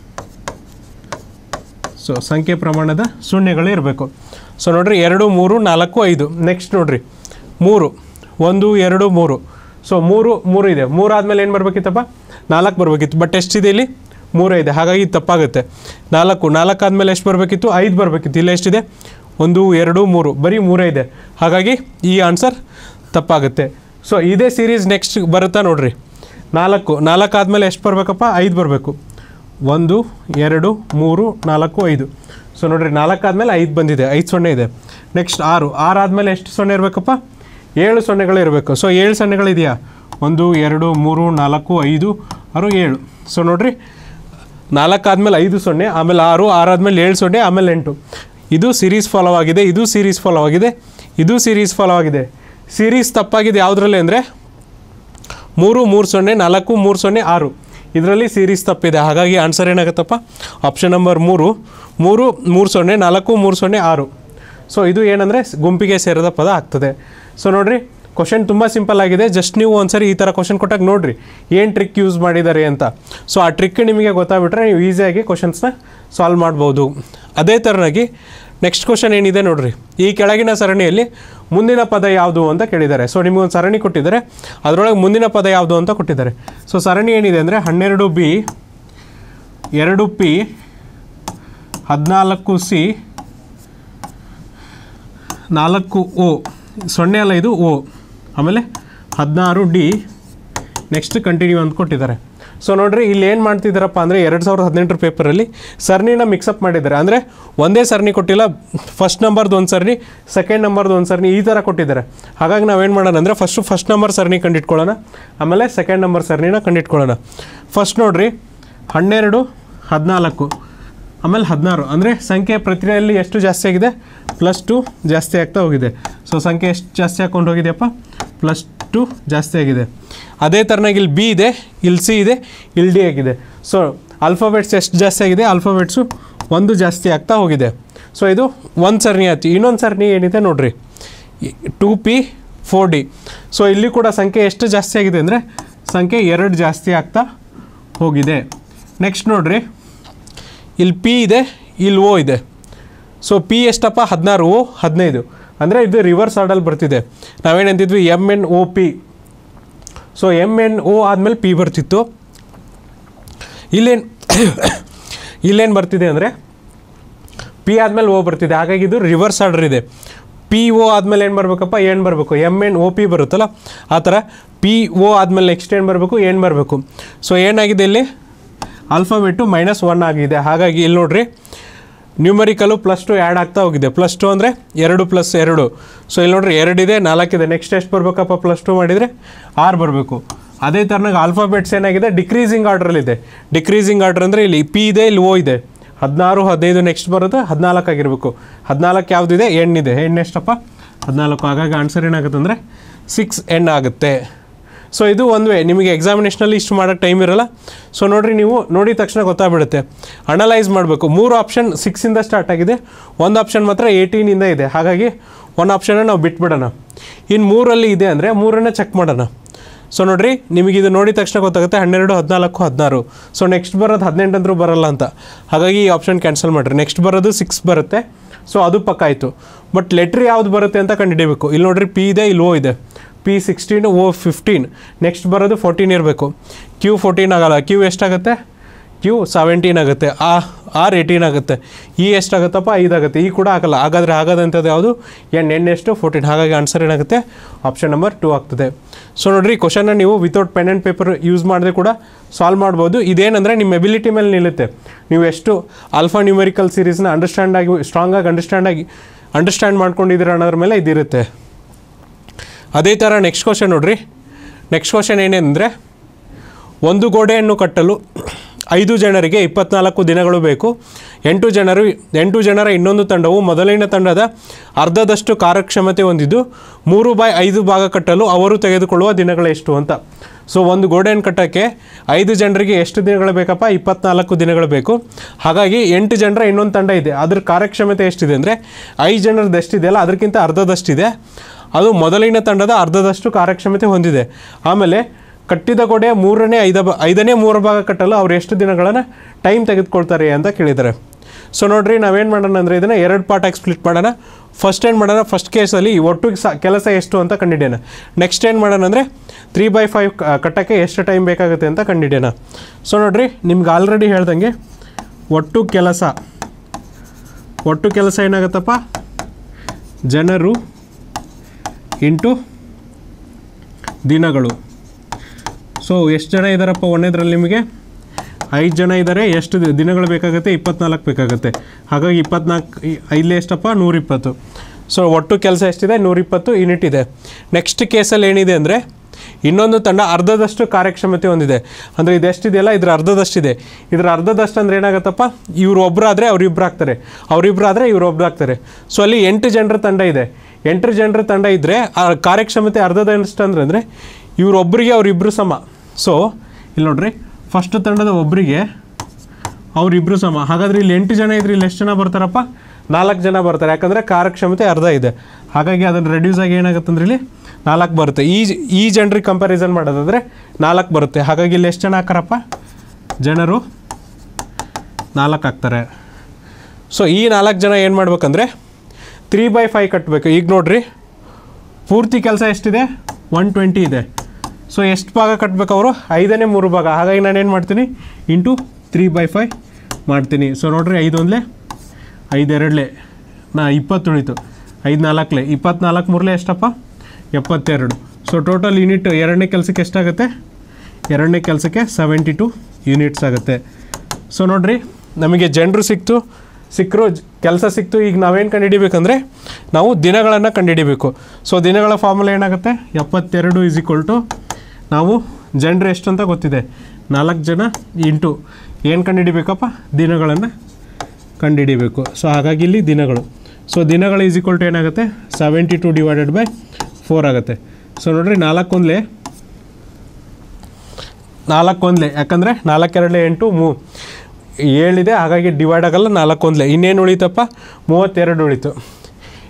ಸೊ ಸಂಖ್ಯೆ ಪ್ರಮಾಣದ ಶೂನ್ಯಗಳು ಇರಬೇಕು ಸೊ ನೋಡ್ರಿ ಎರಡು ಮೂರು ನಾಲ್ಕು ಐದು ನೆಕ್ಸ್ಟ್ ನೋಡ್ರಿ ಮೂರು ಒಂದು ಎರಡು ಮೂರು ಸೊ ಮೂರು ಮೂರು ಇದೆ ಮೂರು ಆದಮೇಲೆ ಏನು ಬರಬೇಕಿತ್ತಪ್ಪ ನಾಲ್ಕು ಬರಬೇಕಿತ್ತು ಬಟ್ ಎಷ್ಟಿದೆ ಇಲ್ಲಿ ಮೂರೇ ಇದೆ ಹಾಗಾಗಿ ಇದು ತಪ್ಪಾಗುತ್ತೆ ನಾಲ್ಕು ನಾಲ್ಕು ಆದಮೇಲೆ ಎಷ್ಟು ಬರಬೇಕಿತ್ತು ಐದು ಬರಬೇಕಿತ್ತು ಇಲ್ಲಿ ಎಷ್ಟಿದೆ ಒಂದು ಎರಡು ಮೂರು ಬರೀ ಮೂರೇ ಇದೆ ಹಾಗಾಗಿ ಈ ಆನ್ಸರ್ ತಪ್ಪಾಗುತ್ತೆ ಸೊ ಇದೇ ಸೀರೀಸ್ ನೆಕ್ಸ್ಟ್ ಬರುತ್ತಾ ನೋಡ್ರಿ ನಾಲ್ಕು ನಾಲ್ಕು ಆದಮೇಲೆ ಎಷ್ಟು ಬರಬೇಕಪ್ಪ ಐದು ಬರಬೇಕು ಒಂದು ಎರಡು ಮೂರು ನಾಲ್ಕು ಐದು ಸೊ ನೋಡ್ರಿ ನಾಲ್ಕು ಆದಮೇಲೆ ಐದು ಬಂದಿದೆ ಐದು ಸೊನ್ನೆ ಇದೆ ನೆಕ್ಸ್ಟ್ ಆರು ಆರು ಆದಮೇಲೆ ಎಷ್ಟು ಸೊನ್ನೆ ಇರಬೇಕಪ್ಪ ಏಳು ಸೊನ್ನೆಗಳು ಇರಬೇಕು ಸೊ ಏಳು ಸೊನ್ನೆಗಳಿದೆಯಾ ಒಂದು ಎರಡು ಮೂರು ನಾಲ್ಕು ಐದು ಆರು ಏಳು ಸೊ ನೋಡ್ರಿ ನಾಲ್ಕು ಆದಮೇಲೆ ಐದು ಸೊನ್ನೆ ಆಮೇಲೆ ಆರು ಆರು ಆದಮೇಲೆ ಏಳು ಸೊನ್ನೆ ಆಮೇಲೆ ಎಂಟು ಇದು ಸೀರೀಸ್ ಫಾಲೋ ಆಗಿದೆ ಇದು ಸೀರೀಸ್ ಫಾಲೋ ಆಗಿದೆ ಇದು ಸೀರೀಸ್ ಫಾಲೋ ಆಗಿದೆ ಸೀರೀಸ್ ತಪ್ಪಾಗಿದೆ ಯಾವುದ್ರಲ್ಲಿ ಅಂದರೆ ಮೂರು ಮೂರು ಸೊನ್ನೆ ನಾಲ್ಕು ಮೂರು ಸೊನ್ನೆ ಆರು ಇದರಲ್ಲಿ ಸೀರೀಸ್ ತಪ್ಪಿದೆ ಹಾಗಾಗಿ ಆನ್ಸರ್ ಏನಾಗುತ್ತಪ್ಪ ಆಪ್ಷನ್ ನಂಬರ್ ಮೂರು ಮೂರು ಮೂರು ಸೊನ್ನೆ ನಾಲ್ಕು ಮೂರು ಸೊನ್ನೆ ಆರು ಸೊ ಇದು ಏನಂದರೆ ಗುಂಪಿಗೆ ಸೇರಿದ ಪದ ಆಗ್ತದೆ ಸೊ ನೋಡಿರಿ ಕ್ವಶನ್ ತುಂಬ ಸಿಂಪಲ್ ಆಗಿದೆ ಜಸ್ಟ್ ನೀವು ಒಂದ್ಸರಿ ಈ ಥರ ಕ್ವಶನ್ ಕೊಟ್ಟಾಗ ನೋಡಿರಿ ಏನು ಟ್ರಿಕ್ ಯೂಸ್ ಮಾಡಿದ್ದಾರೆ ಅಂತ ಸೊ ಆ ಟ್ರಿಕ್ ನಿಮಗೆ ಗೊತ್ತಾಗ್ಬಿಟ್ರೆ ನೀವು ಈಸಿಯಾಗಿ ಕ್ವಶನ್ಸ್ನ ಸಾಲ್ವ್ ಮಾಡ್ಬೋದು ಅದೇ ಥರನಾಗಿ ನೆಕ್ಸ್ಟ್ ಕ್ವಶನ್ ಏನಿದೆ ನೋಡ್ರಿ ಈ ಕೆಳಗಿನ ಸರಣಿಯಲ್ಲಿ ಮುಂದಿನ ಪದ ಯಾವುದು ಅಂತ ಕೇಳಿದ್ದಾರೆ ಸೊ ನಿಮಗೊಂದು ಸರಣಿ ಕೊಟ್ಟಿದ್ದಾರೆ ಅದರೊಳಗೆ ಮುಂದಿನ ಪದ ಯಾವುದು ಅಂತ ಕೊಟ್ಟಿದ್ದಾರೆ ಸೊ ಸರಣಿ ಏನಿದೆ ಅಂದರೆ ಹನ್ನೆರಡು ಬಿ ಎರಡು ಪಿ ಹದಿನಾಲ್ಕು ಸಿ ನಾಲ್ಕು ಓ ಸೊನ್ನೆ ಅಲ್ಲ ಇದು ಓ ಆಮೇಲೆ ಹದಿನಾರು ಡಿ ನೆಕ್ಸ್ಟ್ ಕಂಟಿನ್ಯೂ ಅಂತ ಕೊಟ್ಟಿದ್ದಾರೆ ಸೊ ನೋಡ್ರಿ ಇಲ್ಲಿ ಏನು ಮಾಡ್ತಿದ್ದಾರಪ್ಪ ಅಂದರೆ ಎರಡು ಸಾವಿರದ ಹದಿನೆಂಟರ ಪೇಪರಲ್ಲಿ ಸರಣಿನ ಮಿಕ್ಸಪ್ ಮಾಡಿದ್ದಾರೆ ಅಂದರೆ ಒಂದೇ ಸರಣಿ ಕೊಟ್ಟಿಲ್ಲ ಫಸ್ಟ್ ನಂಬರ್ದು ಒಂದು ಸರಣಿ ಸೆಕೆಂಡ್ ನಂಬರ್ದು ಒಂದು ಸರಣಿ ಈ ಥರ ಕೊಟ್ಟಿದ್ದಾರೆ ಹಾಗಾಗಿ ನಾವೇನು ಮಾಡೋಣ ಅಂದರೆ ಫಸ್ಟು ಫಸ್ಟ್ ನಂಬರ್ ಸರಣಿ ಕಂಡಿಟ್ಕೊಳ್ಳೋಣ ಆಮೇಲೆ ಸೆಕೆಂಡ್ ನಂಬರ್ ಸರಣಿನ ಕಂಡಿಟ್ಕೊಳ್ಳೋಣ ಫಸ್ಟ್ ನೋಡ್ರಿ ಹನ್ನೆರಡು ಹದಿನಾಲ್ಕು ಆಮೇಲೆ ಹದಿನಾರು ಅಂದರೆ ಸಂಖ್ಯೆ ಪ್ರತಿಯಲ್ಲಿ ಎಷ್ಟು ಜಾಸ್ತಿ ಆಗಿದೆ ಪ್ಲಸ್ ಟು ಜಾಸ್ತಿ ಆಗ್ತಾ ಹೋಗಿದೆ ಸೊ ಸಂಖ್ಯೆ ಎಷ್ಟು ಜಾಸ್ತಿ ಹಾಕ್ಕೊಂಡು ಹೋಗಿದೆಯಪ್ಪ ಪ್ಲಸ್ ಟು ಜಾಸ್ತಿ ಆಗಿದೆ ಅದೇ ಥರನಾಗಿ ಇಲ್ಲಿ ಬಿ ಇದೆ ಇಲ್ಲಿ ಸಿ ಇದೆ ಇಲ್ಲಿ ಡಿ ಆಗಿದೆ ಸೊ ಆಲ್ಫಾಬೆಟ್ಸ್ ಎಷ್ಟು ಜಾಸ್ತಿ ಆಗಿದೆ ಆಲ್ಫಾಬೆಟ್ಸು ಒಂದು ಜಾಸ್ತಿ ಆಗ್ತಾ ಹೋಗಿದೆ ಸೊ ಇದು ಒಂದು ಸರಣಿ ಆಯ್ತು ಇನ್ನೊಂದು ಸರಣಿ ಏನಿದೆ ನೋಡ್ರಿ two P four D so ಇಲ್ಲಿ ಕೂಡ ಸಂಖ್ಯೆ ಎಷ್ಟು ಜಾಸ್ತಿ ಆಗಿದೆ ಅಂದರೆ ಸಂಖ್ಯೆ ಎರಡು ಜಾಸ್ತಿ ಆಗ್ತಾ ಹೋಗಿದೆ ನೆಕ್ಸ್ಟ್ ನೋಡ್ರಿ ಇಲ್ಲಿ ಪಿ ಇದೆ ಇಲ್ಲಿ ಓ ಇದೆ ಸೊ ಪಿ ಎಷ್ಟಪ್ಪ ಹದಿನಾರು ಓ ಹದಿನೈದು ಅಂದರೆ ಇದು ರಿವರ್ಸ್ ಆರ್ಡಲ್ಲಿ ಬರ್ತಿದೆ ನಾವೇನಂತಿದ್ವಿ M N O P so M N O ಆದಮೇಲೆ ಪಿ ಬರ್ತಿತ್ತು ಇಲ್ಲೇನು ಇಲ್ಲೇನು ಬರ್ತಿದೆ ಅಂದರೆ ಪಿ ಆದಮೇಲೆ ಓ ಬರ್ತಿದೆ ಹಾಗಾಗಿ ಇದು ರಿವರ್ಸ್ ಆರ್ಡರ್ ಇದೆ ಪಿ ಓ ಆದಮೇಲೆ ಏನು ಬರಬೇಕಪ್ಪ ಏನು ಬರಬೇಕು ಎಮ್ ಎನ್ ಓ ಪಿ ಬರುತ್ತಲ್ಲ ಆ ಥರ ಪಿ ಓ ಆದಮೇಲೆ ನೆಕ್ಸ್ಟ್ ಏನು ಬರಬೇಕು ಏನು ಬರಬೇಕು ಸೊ ಏನಾಗಿದೆ ಇಲ್ಲಿ ಆಲ್ಫಾಬೆಟ್ಟು ಮೈನಸ್ ಒನ್ ಆಗಿದೆ ಹಾಗಾಗಿ ಇಲ್ಲಿ ನೋಡ್ರಿ ನ್ಯೂಮರಿಕಲು ಪ್ಲಸ್ ಟು ಆ್ಯಡ್ ಆಗ್ತಾ ಹೋಗಿದೆ ಪ್ಲಸ್ ಟು ಅಂದರೆ ಎರಡು ಪ್ಲಸ್ ಎರಡು ಸೊ ಇಲ್ಲಿ ನೋಡ್ರಿ ಎರಡಿದೆ ನಾಲ್ಕಿದೆ ನೆಕ್ಸ್ಟ್ ಎಷ್ಟು ಬರಬೇಕಪ್ಪ ಪ್ಲಸ್ ಟು ಮಾಡಿದರೆ ಆರು ಬರಬೇಕು ಅದೇ ಥರನಾಗಿ ಆಲ್ಫಾಬೆಟ್ಸ್ ಏನಾಗಿದೆ ಡಿಕ್ರೀಸಿಂಗ್ ಆರ್ಡ್ರಲ್ಲಿದೆ ಡಿಕ್ರೀಸಿಂಗ್ ಆರ್ಡ್ರ್ ಅಂದರೆ ಇಲ್ಲಿ ಪಿ ಇದೆ ಇಲ್ಲಿ ಓ ಇದೆ ಹದಿನಾರು ಹದಿನೈದು ನೆಕ್ಸ್ಟ್ ಬರೋದು ಹದಿನಾಲ್ಕು ಆಗಿರಬೇಕು ಹದಿನಾಲ್ಕು ಯಾವುದಿದೆ ಎಣ್ಣಿದೆ ಎಣ್ಣೆ ಎಷ್ಟಪ್ಪ ಹದಿನಾಲ್ಕು ಹಾಗಾಗಿ ಆನ್ಸರ್ ಏನಾಗುತ್ತೆ ಅಂದರೆ ಸಿಕ್ಸ್ ಎನ್ ಆಗುತ್ತೆ ಸೊ ಇದು ಒಂದು ವೇ ನಿಮಗೆ ಎಕ್ಸಾಮಿನೇಷನಲ್ಲಿ ಇಷ್ಟು ಮಾಡೋಕ್ಕೆ ಟೈಮ್ ಇರಲ್ಲ ಸೊ ನೋಡಿರಿ ನೀವು ನೋಡಿದ ತಕ್ಷಣ ಗೊತ್ತಾಗ್ಬಿಡುತ್ತೆ ಅನಲೈಸ್ ಮಾಡಬೇಕು ಮೂರು ಆಪ್ಷನ್ ಸಿಕ್ಸಿಂದ ಸ್ಟಾರ್ಟ್ ಆಗಿದೆ ಒಂದು ಆಪ್ಷನ್ ಮಾತ್ರ ಏಯ್ಟೀನಿಂದ ಇದೆ ಹಾಗಾಗಿ ಒಂದು ಆಪ್ಷನ್ನ ನಾವು ಬಿಟ್ಬಿಡೋಣ ಇನ್ನು ಮೂರಲ್ಲಿ ಇದೆ ಅಂದರೆ ಮೂರನ್ನೇ ಚೆಕ್ ಮಾಡೋಣ ಸೊ ನೋಡಿರಿ ನಿಮಗೆ ಇದು ನೋಡಿದ ತಕ್ಷಣ ಗೊತ್ತಾಗುತ್ತೆ ಹನ್ನೆರಡು ಹದಿನಾಲ್ಕು ಹದಿನಾರು ಸೊ ನೆಕ್ಸ್ಟ್ ಬರೋದು ಹದಿನೆಂಟು ಅಂದ್ರೂ ಬರಲ್ಲ ಅಂತ ಹಾಗಾಗಿ ಈ ಆಪ್ಷನ್ ಕ್ಯಾನ್ಸಲ್ ಮಾಡಿರಿ ನೆಕ್ಸ್ಟ್ ಬರೋದು ಸಿಕ್ಸ್ ಬರುತ್ತೆ ಸೊ ಅದು ಪಕ್ಕ ಆಯಿತು ಬಟ್ ಲೆಟ್ರ್ ಯಾವ್ದು ಬರುತ್ತೆ ಅಂತ ಕಂಡುಹಿಡಿಬೇಕು ಇಲ್ಲಿ ನೋಡ್ರಿ ಪಿ ಇದೆ ಇಲ್ಲಿ ಓ ಇದೆ P sixteen O fifteen next ಬರೋದು ಫೋರ್ಟೀನ್ ಇರಬೇಕು ಕ್ಯೂ ಫೋರ್ಟೀನ್ ಆಗಲ್ಲ ಕ್ಯೂ ಎಷ್ಟಾಗುತ್ತೆ ಕ್ಯೂ ಸೆವೆಂಟೀನ್ ಆಗುತ್ತೆ ಆ ಆರ್ ಏಯ್ಟೀನ್ ಆಗುತ್ತೆ ಈ ಎಷ್ಟಾಗುತ್ತಪ್ಪ ಐದಾಗುತ್ತೆ ಈ ಕೂಡ ಆಗಲ್ಲ ಹಾಗಾದರೆ ಆಗೋದಂಥದ್ದು ಯಾವುದು ಎನ್ ಎನ್ ಎಷ್ಟು ಫೋರ್ಟೀನ್ ಹಾಗಾಗಿ ಆನ್ಸರ್ ಏನಾಗುತ್ತೆ ಆಪ್ಷನ್ ನಂಬರ್ ಟೂ ಆಗ್ತದೆ ಸೊ ನೋಡಿರಿ ಕ್ವಶನ್ನ ನೀವು without pen and paper use ಮಾಡದೆ ಕೂಡ ಸಾಲ್ವ್ ಮಾಡ್ಬೋದು ಇದೇನಂದರೆ ನಿಮ್ಮ ಎಬಿಲಿಟಿ ಮೇಲೆ ನಿಲ್ಲುತ್ತೆ ನೀವು ಎಷ್ಟು ಆಲ್ಫಾ ನ್ಯೂಮೆರಿಕಲ್ ಸೀರೀಸ್ನ ಅಂಡರ್ಸ್ಟ್ಯಾಂಡ್ ಆಗಿ ಸ್ಟ್ರಾಂಗಾಗಿ ಅಂಡರ್ಸ್ಟ್ಯಾಂಡ್ ಆಗಿ ಅಂಡರ್ಸ್ಟ್ಯಾಂಡ್ ಮಾಡ್ಕೊಂಡಿದ್ದೀರ ಅನ್ನೋದ್ರ ಮೇಲೆ ಇದಿರುತ್ತೆ ಅದೇ ಥರ ನೆಕ್ಸ್ಟ್ ಕ್ವಶನ್ ನೋಡ್ರಿ ನೆಕ್ಸ್ಟ್ ಕ್ವಶನ್ ಏನೆಂದರೆ ಒಂದು ಗೋಡೆಯನ್ನು ಕಟ್ಟಲು ಐದು ಜನರಿಗೆ ಇಪ್ಪತ್ನಾಲ್ಕು ದಿನಗಳು ಬೇಕು ಎಂಟು ಜನರು ಎಂಟು ಜನರ ಇನ್ನೊಂದು ತಂಡವು ಮೊದಲಿನ ತಂಡದ ಅರ್ಧದಷ್ಟು ಕಾರ್ಯಕ್ಷಮತೆ ಹೊಂದಿದ್ದು ಮೂರು ಬೈ ಐದು ಭಾಗ ಕಟ್ಟಲು ಅವರು ತೆಗೆದುಕೊಳ್ಳುವ ದಿನಗಳೆಷ್ಟು ಅಂತ ಸೊ ಒಂದು ಗೋಡೆಯನ್ನು ಕಟ್ಟೋಕ್ಕೆ ಐದು ಜನರಿಗೆ ಎಷ್ಟು ದಿನಗಳು ಬೇಕಪ್ಪ ಇಪ್ಪತ್ನಾಲ್ಕು ದಿನಗಳು ಬೇಕು ಹಾಗಾಗಿ ಎಂಟು ಜನರ ಇನ್ನೊಂದು ತಂಡ ಇದೆ ಅದ್ರ ಕಾರ್ಯಕ್ಷಮತೆ ಎಷ್ಟಿದೆ ಅಂದರೆ ಐದು ಜನರದ್ದು ಎಷ್ಟಿದೆಯಲ್ಲ ಅದಕ್ಕಿಂತ ಅರ್ಧದಷ್ಟಿದೆ ಅದು ಮೊದಲಿನ ತಂಡದ ಅರ್ಧದಷ್ಟು ಕಾರ್ಯಕ್ಷಮತೆ ಹೊಂದಿದೆ ಆಮೇಲೆ ಕಟ್ಟಿದ ಗೋಡೆಯ ಮೂರನೇ ಐದ ಬ ಐದನೇ ಮೂರು ಭಾಗ ಕಟ್ಟಲು ಅವ್ರು ಎಷ್ಟು ದಿನಗಳನ್ನು ಟೈಮ್ ತೆಗೆದುಕೊಳ್ತಾರೆ ಅಂತ ಕೇಳಿದ್ದಾರೆ ಸೊ ನೋಡ್ರಿ ನಾವೇನು ಮಾಡೋಣ ಅಂದರೆ ಇದನ್ನು ಎರಡು ಪಾರ್ಟಾಗಿ ಸ್ಪ್ಲಿಟ್ ಮಾಡೋಣ ಫಸ್ಟ್ ಏನು ಮಾಡೋಣ ಫಸ್ಟ್ ಕೇಸಲ್ಲಿ ಒಟ್ಟು ಸ ಕೆಲಸ ಎಷ್ಟು ಅಂತ ಕಂಡಿಡಿಯೋಣ ನೆಕ್ಸ್ಟ್ ಏನು ಮಾಡೋಣ ಅಂದರೆ ತ್ರೀ ಬೈ ಫೈವ್ ಕಟ್ಟೋಕ್ಕೆ ಎಷ್ಟು ಟೈಮ್ ಬೇಕಾಗುತ್ತೆ ಅಂತ ಕಂಡಿಡಿಯೋಣ ಸೊ ನೋಡ್ರಿ ನಿಮ್ಗೆ ಆಲ್ರೆಡಿ ಹೇಳ್ದಂಗೆ ಒಟ್ಟು ಕೆಲಸ ಒಟ್ಟು ಕೆಲಸ ಏನಾಗುತ್ತಪ್ಪ ಜನರು ಇಂಟು ದಿನಗಳು ಸೊ ಎಷ್ಟು ಜನ ಇದ್ದಾರಪ್ಪ ಒಂದನೇದ್ರಲ್ಲಿ ನಿಮಗೆ ಐದು ಜನ ಇದ್ದಾರೆ ಎಷ್ಟು ದಿ- ದಿನಗಳು ಬೇಕಾಗುತ್ತೆ ಇಪ್ಪತ್ನಾಲ್ಕು ಬೇಕಾಗುತ್ತೆ ಹಾಗಾಗಿ ಇಪ್ಪತ್ನಾಲ್ಕು ಐದಲೇ ಎಷ್ಟಪ್ಪ ನೂರಿಪ್ಪತ್ತು ಸೊ ಒಟ್ಟು ಕೆಲಸ ಎಷ್ಟಿದೆ ನೂರಿಪ್ಪತ್ತು ಯೂನಿಟ್ ಇದೆ ನೆಕ್ಸ್ಟ್ ಕೇಸಲ್ಲಿ ಏನಿದೆ ಅಂದರೆ ಇನ್ನೊಂದು ತಂಡ ಅರ್ಧದಷ್ಟು ಕಾರ್ಯಕ್ಷಮತೆ ಹೊಂದಿದೆ ಅಂದರೆ ಇದು ಎಷ್ಟಿದೆಯಲ್ಲ ಇದ್ರ ಅರ್ಧದಷ್ಟಿದೆ ಇದ್ರ ಅರ್ಧದಷ್ಟು ಅಂದರೆ ಏನಾಗುತ್ತಪ್ಪ ಇವ್ರು ಒಬ್ಬರು ಆದರೆ ಅವರಿಬ್ಬರು ಆಗ್ತಾರೆ ಅವರಿಬ್ಬರು ಆದರೆ ಇವ್ರು ಒಬ್ರು ಆಗ್ತಾರೆ ಸೊ ಅಲ್ಲಿ ಎಂಟು ಜನರ ತಂಡ ಇದೆ ಎಂಟು ಜನರ ತಂಡ ಇದ್ದರೆ ಆ ಕಾರ್ಯಕ್ಷಮತೆ ಅರ್ಧದಷ್ಟು ಅಂದ್ರೆ ಅಂದರೆ ಇವರೊಬ್ಬರಿಗೆ ಅವರಿಬ್ಬರು ಸಮ ಸೊ ಇಲ್ಲಿ ನೋಡ್ರಿ ಫಸ್ಟ್ ತಂಡದ ಒಬ್ಬರಿಗೆ ಅವರಿಬ್ಬರು ಸಮ ಹಾಗಾದರೆ ಇಲ್ಲಿ ಎಂಟು ಜನ ಇದ್ರೆ ಇಲ್ಲಿ ಎಷ್ಟು ಜನ ಬರ್ತಾರಪ್ಪ ನಾಲ್ಕು ಜನ ಬರ್ತಾರೆ ಯಾಕಂದರೆ ಕಾರ್ಯಕ್ಷಮತೆ ಅರ್ಧ ಇದೆ ಹಾಗಾಗಿ ಅದನ್ನು ರೆಡ್ಯೂಸ್ ಆಗಿ ಏನಾಗುತ್ತೆ ಅಂದ್ರೆ ಇಲ್ಲಿ ನಾಲ್ಕು ಬರುತ್ತೆ ಈ ಈ ಜನರಿಗೆ ಕಂಪ್ಯಾರಿಸನ್ ಮಾಡೋದಾದರೆ ನಾಲ್ಕು ಬರುತ್ತೆ ಹಾಗಾಗಿ ಇಲ್ಲಿ ಎಷ್ಟು ಜನ ಹಾಕಾರಪ್ಪ ಜನರು ನಾಲ್ಕು ಹಾಕ್ತಾರೆ ಸೊ ಈ ನಾಲ್ಕು ಜನ ಏನು ಮಾಡ್ಬೇಕಂದ್ರೆ ತ್ರೀ ಬೈ ಫೈವ್ ಕಟ್ಟಬೇಕು ಈಗ ನೋಡ್ರಿ ಪೂರ್ತಿ ಕೆಲಸ ಎಷ್ಟಿದೆ ಒನ್ ಟ್ವೆಂಟಿ ಇದೆ ಸೊ ಎಷ್ಟು ಭಾಗ ಕಟ್ಟಬೇಕು ಅವರು ಐದನೇ ಮೂರು ಭಾಗ ಹಾಗಾಗಿ ನಾನು ಏನು ಮಾಡ್ತೀನಿ ಇಂಟು ತ್ರೀ ಬೈ ಫೈವ್ ಮಾಡ್ತೀನಿ ಸೊ ನೋಡ್ರಿ ಐದು ಒಂದಲೇ ಐದು ಎರಡಲೇ ನಾ ಇಪ್ಪತ್ತು ಉಳಿತು ಐದು ನಾಲ್ಕಲೇ ಇಪ್ಪತ್ನಾಲ್ಕು ಮೂರಲೇ ಎಷ್ಟಪ್ಪ ಎಪ್ಪತ್ತೆರಡು ಸೊ ಟೋಟಲ್ ಯೂನಿಟ್ ಎರಡನೇ ಕೆಲಸಕ್ಕೆ ಎಷ್ಟಾಗುತ್ತೆ ಎರಡನೇ ಕೆಲಸಕ್ಕೆ ಸೆವೆಂಟಿ ಟು ಯೂನಿಟ್ಸ್ ಆಗುತ್ತೆ ಸೊ ನೋಡ್ರಿ ನಮಗೆ ಜನರು ಸಿಕ್ತು ಸಿಕ್ಕರು ಕೆಲಸ ಸಿಕ್ತು ಈಗ ನಾವೇನು ಕಂಡುಹಿಡಿಬೇಕಂದ್ರೆ ನಾವು ದಿನಗಳನ್ನು ಕಂಡುಹಿಡಿಬೇಕು ಸೊ ದಿನಗಳ ಫಾರ್ಮುಲಾ ಏನಾಗುತ್ತೆ ಎಪ್ಪತ್ತೆರಡು ಇಸ್ ಈಕ್ವಲ್ ಟು ನಾವು ಜನರು ಎಷ್ಟು ಅಂತ ಗೊತ್ತಿದೆ ನಾಲ್ಕು ಜನ ಇಂಟು ಏನು ಕಂಡುಹಿಡಿಬೇಕಪ್ಪ ದಿನಗಳನ್ನು ಕಂಡುಹಿಡಿಬೇಕು ಸೊ ಹಾಗಾಗಿ ಇಲ್ಲಿ ದಿನಗಳು ಸೊ ದಿನಗಳು ಈಸ್ ಈಕ್ವಲ್ ಟು ಏನಾಗುತ್ತೆ seventy two divided by four ಆಗುತ್ತೆ ಸೊ ನೋಡ್ರಿ ನಾಲ್ಕೊಂದಲೇ ನಾಲ್ಕೊಂದಲೇ ಯಾಕಂದರೆ ನಾಲ್ಕೆರಡಲೇ ಎಂಟು ಮೂ ಏಳಿದೆ ಹಾಗಾಗಿ ಡಿವೈಡ್ ಆಗಲ್ಲ ನಾಲ್ಕೊಂದಲೇ ಇನ್ನೇನು ಉಳಿತಪ್ಪ ಮೂವತ್ತೆರಡು ಉಳಿತು